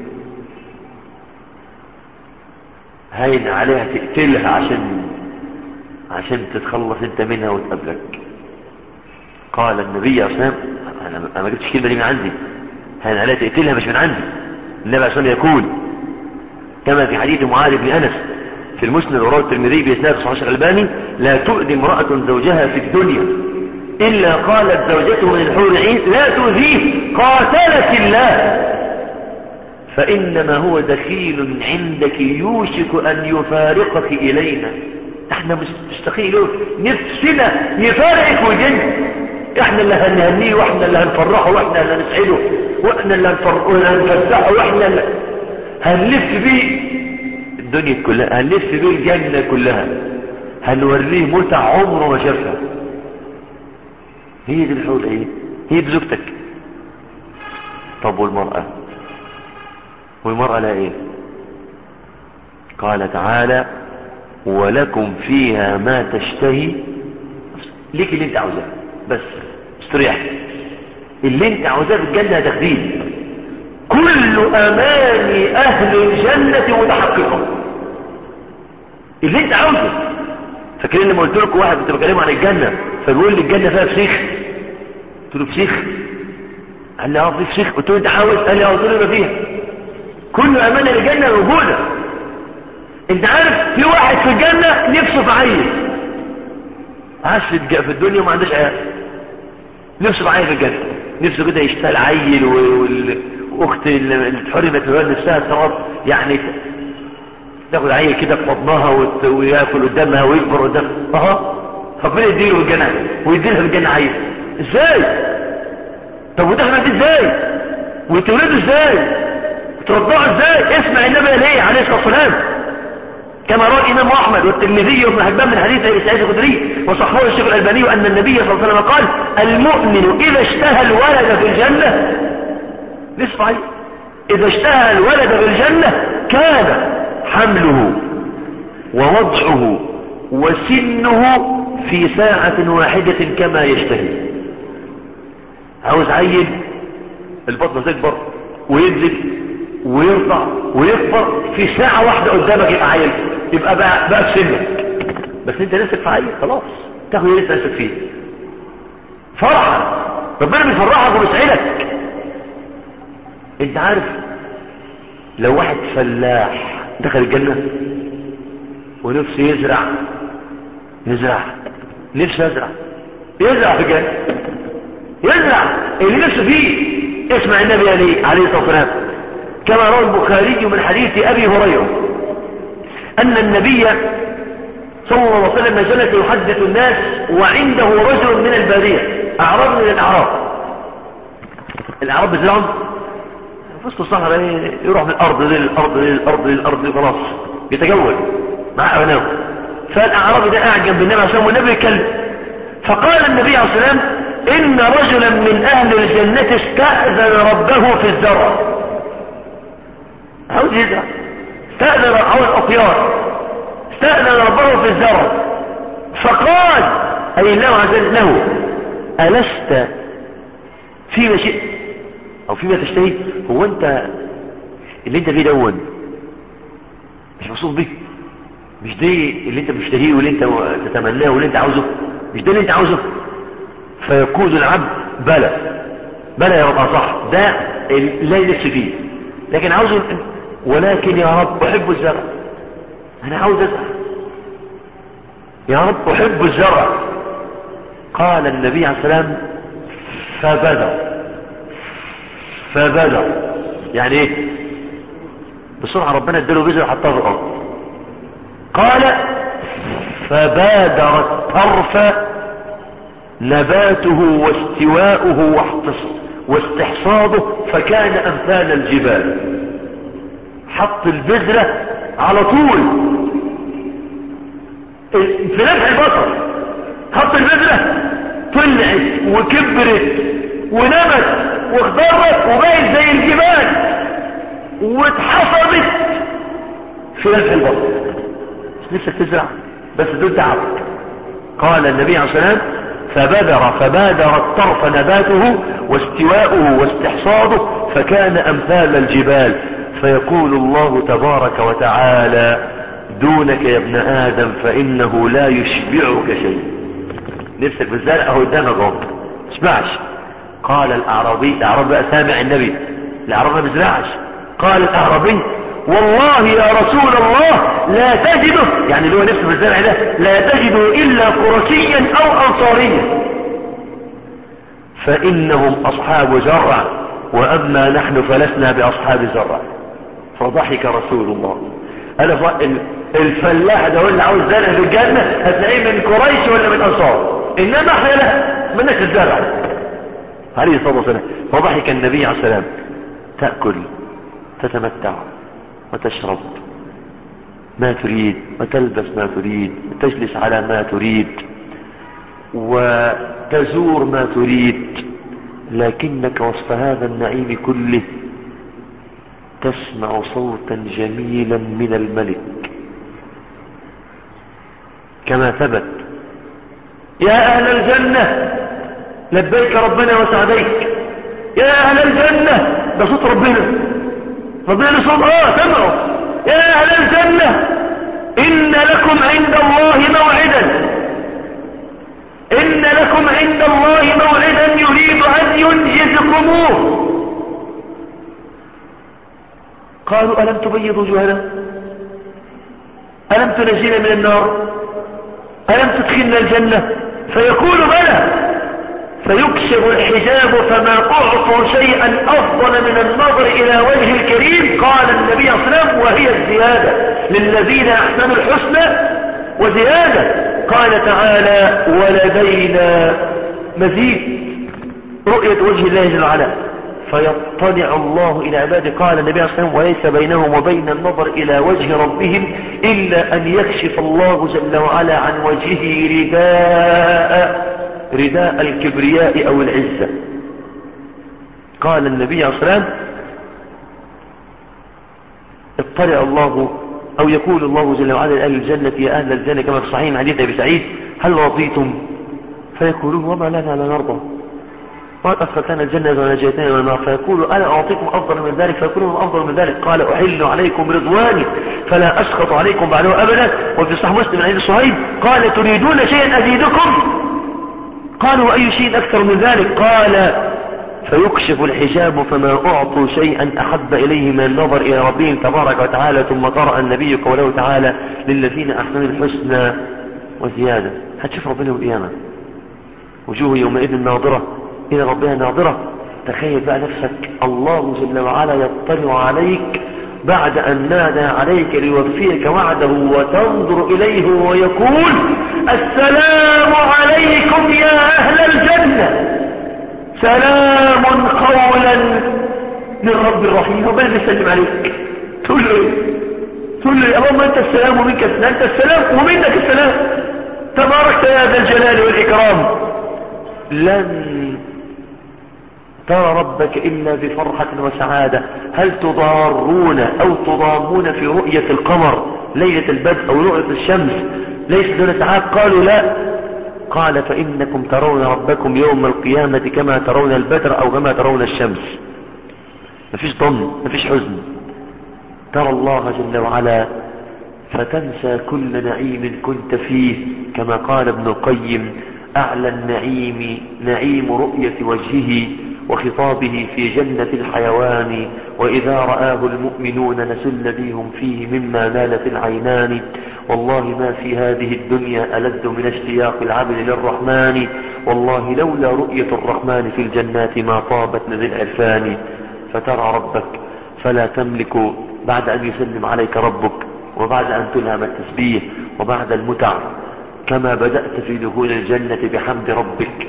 هين عليها تقتلها عشان عشان تتخلص انت منها وتقابلك قال النبي عليه الصلاه والسلام انا ما جبتش الكلمه دي من عندي هين عليها تقتلها مش من عندي النبي عليه الصلاه يقول كما في حديث معاذ بن انس في المسند ورواه الترمذي باسناد صحيح الالباني لا تؤذي امراه زوجها في الدنيا الا قالت زوجته من الحور العين لا تؤذيه قاتلك الله فإنما هو دخيل عندك يوشك أن يفارقك إلينا احنا مستقيل له نفسنا يفارقك وجن احنا اللي هنهنيه واحنا اللي هنفرحه واحنا اللي هنسعده واحنا اللي هنفسحه واحنا اللي هنلف بيه الدنيا كلها هنلف بيه الجنة كلها هنوريه متع عمره ما شافها هي دي الحول ايه هي دي زوجتك طب والمرأة والمرأة لا ايه قال تعالى ولكم فيها ما تشتهي ليك اللي انت عاوزاه بس استريح اللي انت عاوزاه في الجنة هتاخديه كل اماني اهل الجنة متحققة اللي انت عاوزه فاكرين لما قلت لكم واحد كنت بكلمه عن الجنة فبيقول لي الجنة فيها فسيخ قلت له فسيخ قال لي اه في فسيخ قلت له انت عاوز قال لي اه قلت له يبقى فيها كل امانة الجنة موجودة انت عارف في واحد في الجنة نفسه في عيل عاش في الدنيا وما عندهش عيال نفسه في عيل في الجنة نفسه كده يشتغل عيل واخت اللي اتحرمت من نفسها تقعد يعني تاخد عيل كده في حضنها وياكل قدامها ويكبر قدامها اهو ربنا يديله في الجنة ويديلها في الجنة عيل ازاي طب وتحمد دي ازاي وتولده ازاي ترضعه ازاي اسمع النبي ليه عليه الصلاه والسلام كما روى الامام احمد والترمذي وابن حبان من حديث ابي سعيد الخدري وصححه الشيخ الالباني ان النبي صلى الله عليه وسلم قال المؤمن اذا اشتهى الولد في الجنه نصف عين اذا اشتهى الولد في الجنه كان حمله ووضعه وسنه في ساعة واحدة كما يشتهي عاوز عيل البطن تكبر وينزل ويرضع ويكبر في ساعة واحدة قدامك يبقى عيل يبقى بقى, بقى في سنك بس انت نفسك في عيل خلاص تاخد اللي انت نفسك فيه فرحة ربنا بيفرحك وبيسعدك انت عارف لو واحد فلاح دخل الجنة ونفسه يزرع يزرع نفسه يزرع يزرع في الجنة يزرع اللي نفسه فيه اسمع النبي عليه عليه الصلاة والسلام كما روى البخاري من حديث أبي هريرة أن النبي صلى الله عليه وسلم جلس يحدث الناس وعنده رجل من البادية أعراب من الأعراب الأعراب بزرعهم في وسط الصحراء يروح من الأرض للأرض للأرض للأرض خلاص يتجول مع أبنائه فالأعرابي ده قاعد جنب النبي عليه الصلاة والنبي يتكلم فقال النبي عليه الصلاة والسلام إن رجلا من أهل الجنة استأذن ربه في الزرع عاوز يزرع استأذن عاوز أطيار استأذن ربه في الزرع فقال أي الله عز وجل له ألست فيما شئت أو فيما تشتهي هو أنت اللي أنت فيه دون مش مبسوط به مش دي اللي أنت بتشتهيه واللي أنت تتمناه واللي أنت عاوزه مش ده اللي أنت عاوزه فيقول العبد بلى بلى يا رب صح ده لا ينفس فيه لكن عاوز ولكن يا رب أحب الزرع أنا عاوز أزرع يا رب أحب الزرع قال النبي عليه السلام فبدأ فبدأ يعني ايه بسرعة ربنا اداله بذر حطها في الأرض قال فبادر الطرف نباته واستواؤه واستحصاده فكان أمثال الجبال حط البذرة على طول في نفع البصر حط البذرة طلعت وكبرت ونمت واخضرت وبقت زي الجبال واتحصدت في نفع البصر نفسك تزرع بس دول تعب قال النبي عليه الصلاة والسلام فبدر فبادر الطرف نباته واستواؤه واستحصاده فكان أمثال الجبال فيقول الله تبارك وتعالى دونك يا ابن آدم فإنه لا يشبعك شيء نفسك بالزرع اهو قدامك اهو تسمعش قال الأعرابي الأعرابي سامع النبي الأعرابي ما بيزرعش قال الأعرابي والله يا رسول الله لا تجده يعني اللي هو نفسه في الزرع ده لا تجده إلا قرشيا أو أنصاريا فإنهم أصحاب زرع وأما نحن فلسنا بأصحاب زرع فضحك رسول الله قال الفلاح ده هو اللي عاوز زرع في الجنة هتلاقيه من قريش ولا من أنصار إنما احنا لا منك الزرع عليه الصلاة والسلام فضحك النبي عليه السلام تأكل تتمتع وتشرب ما تريد وتلبس ما تريد وتجلس على ما تريد وتزور ما تريد لكنك وسط هذا النعيم كله تسمع صوتا جميلا من الملك كما ثبت يا أهل الجنة لبيك ربنا وسعديك يا أهل الجنة ده صوت ربنا ربنا صوت آه سمعوا يا أهل الجنة إن لكم عند الله موعدا إن لكم عند الله موعدا يريد أن ينجزكموه قالوا ألم تبيض وجوهنا ألم تنجينا من النار ألم تدخلنا الجنة فيقول بلى فيكشف الحجاب فما أعطوا شيئا أفضل من النظر إلى وجه الكريم قال النبي صلى الله عليه وسلم وهي الزيادة للذين أحسنوا الحسنى وزيادة قال تعالى ولدينا مزيد رؤية وجه الله جل وعلا فيطلع الله إلى عباده قال النبي صلى الله عليه وسلم وليس بينهم وبين النظر إلى وجه ربهم إلا أن يكشف الله جل وعلا عن وجهه رداء رداء الكبرياء أو العزة قال النبي عليه الصلاة والسلام اطلع الله أو يقول الله جل وعلا لأهل الجنة يا أهل الجنة كما في صحيح حديث أبي سعيد هل رضيتم فيقولون وما لنا لا نرضى قال أدخلتنا الجنة ونجيتنا من النار فيقول أنا أعطيكم أفضل من ذلك فيقولون أفضل من ذلك قال أحل عليكم رضواني فلا أسخط عليكم بعده أبدا وفي صحيح مسلم عند صهيب قال تريدون شيئا أزيدكم قالوا أي شيء أكثر من ذلك قال فيكشف الحجاب فما أعطوا شيئا أحب إليه من النظر إلى ربهم تبارك وتعالى ثم قرأ النبي قوله تعالى للذين أحسنوا الحسنى وزيادة هتشوف ربنا القيامة وجوه يومئذ ناظرة إلى ربها ناظرة تخيل بقى نفسك الله جل وعلا يطلع عليك بعد أن نادى عليك ليوفيك وعده وتنظر إليه ويقول السلام عليكم يا أهل الجنة سلام قولا من رب الرحيم ومن يسلم عليك تقول له ايه تقول له اللهم انت السلام ومنك السلام انت السلام ومنك السلام تباركت يا ذا الجلال والإكرام لن ترى ربك إلا بفرحة وسعادة هل تضارون أو تضامون في رؤية القمر ليلة البدء أو رؤية الشمس ليس دون سعاد قالوا لا قال فإنكم ترون ربكم يوم القيامة كما ترون البدر أو كما ترون الشمس مفيش ضم مفيش حزن ترى الله جل وعلا فتنسى كل نعيم كنت فيه كما قال ابن القيم أعلى النعيم نعيم رؤية وجهه وخطابه في جنة الحيوان وإذا رآه المؤمنون نسوا الذي هم فيه مما نالت العينان والله ما في هذه الدنيا ألذ من اشتياق العبد للرحمن والله لولا رؤية الرحمن في الجنات ما طابت لذي العرفان فترى ربك فلا تملك بعد أن يسلم عليك ربك وبعد أن تلهم التسبيح وبعد المتع كما بدأت في دخول الجنة بحمد ربك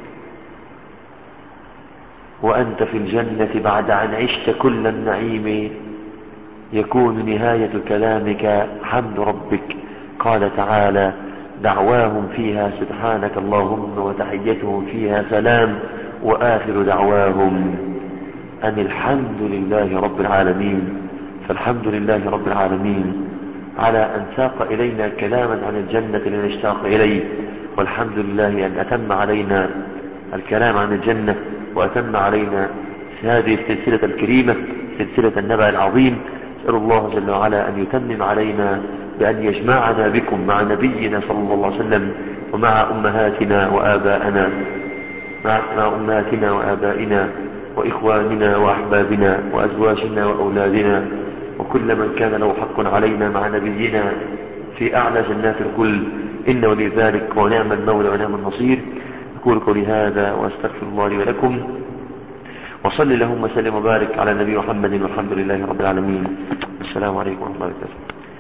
وأنت في الجنة بعد أن عشت كل النعيم يكون نهاية كلامك حمد ربك قال تعالى دعواهم فيها سبحانك اللهم وتحيتهم فيها سلام وآخر دعواهم أن الحمد لله رب العالمين فالحمد لله رب العالمين على أن ساق إلينا كلاما عن الجنة لنشتاق إليه والحمد لله أن أتم علينا الكلام عن الجنة وأتم علينا هذه السلسلة الكريمة سلسلة النبع العظيم أسأل الله جل وعلا أن يتمم علينا بأن يجمعنا بكم مع نبينا صلى الله عليه وسلم ومع أمهاتنا وآبائنا مع أمهاتنا وآبائنا وإخواننا وأحبابنا وأزواجنا وأولادنا وكل من كان له حق علينا مع نبينا في أعلى جنات الكل إن ولي ذلك ونعم المولى ونعم النصير أقول قولي هذا وأستغفر الله لي ولكم وصل اللهم وسلم وبارك على نبي محمد والحمد لله رب العالمين السلام عليكم ورحمة الله وبركاته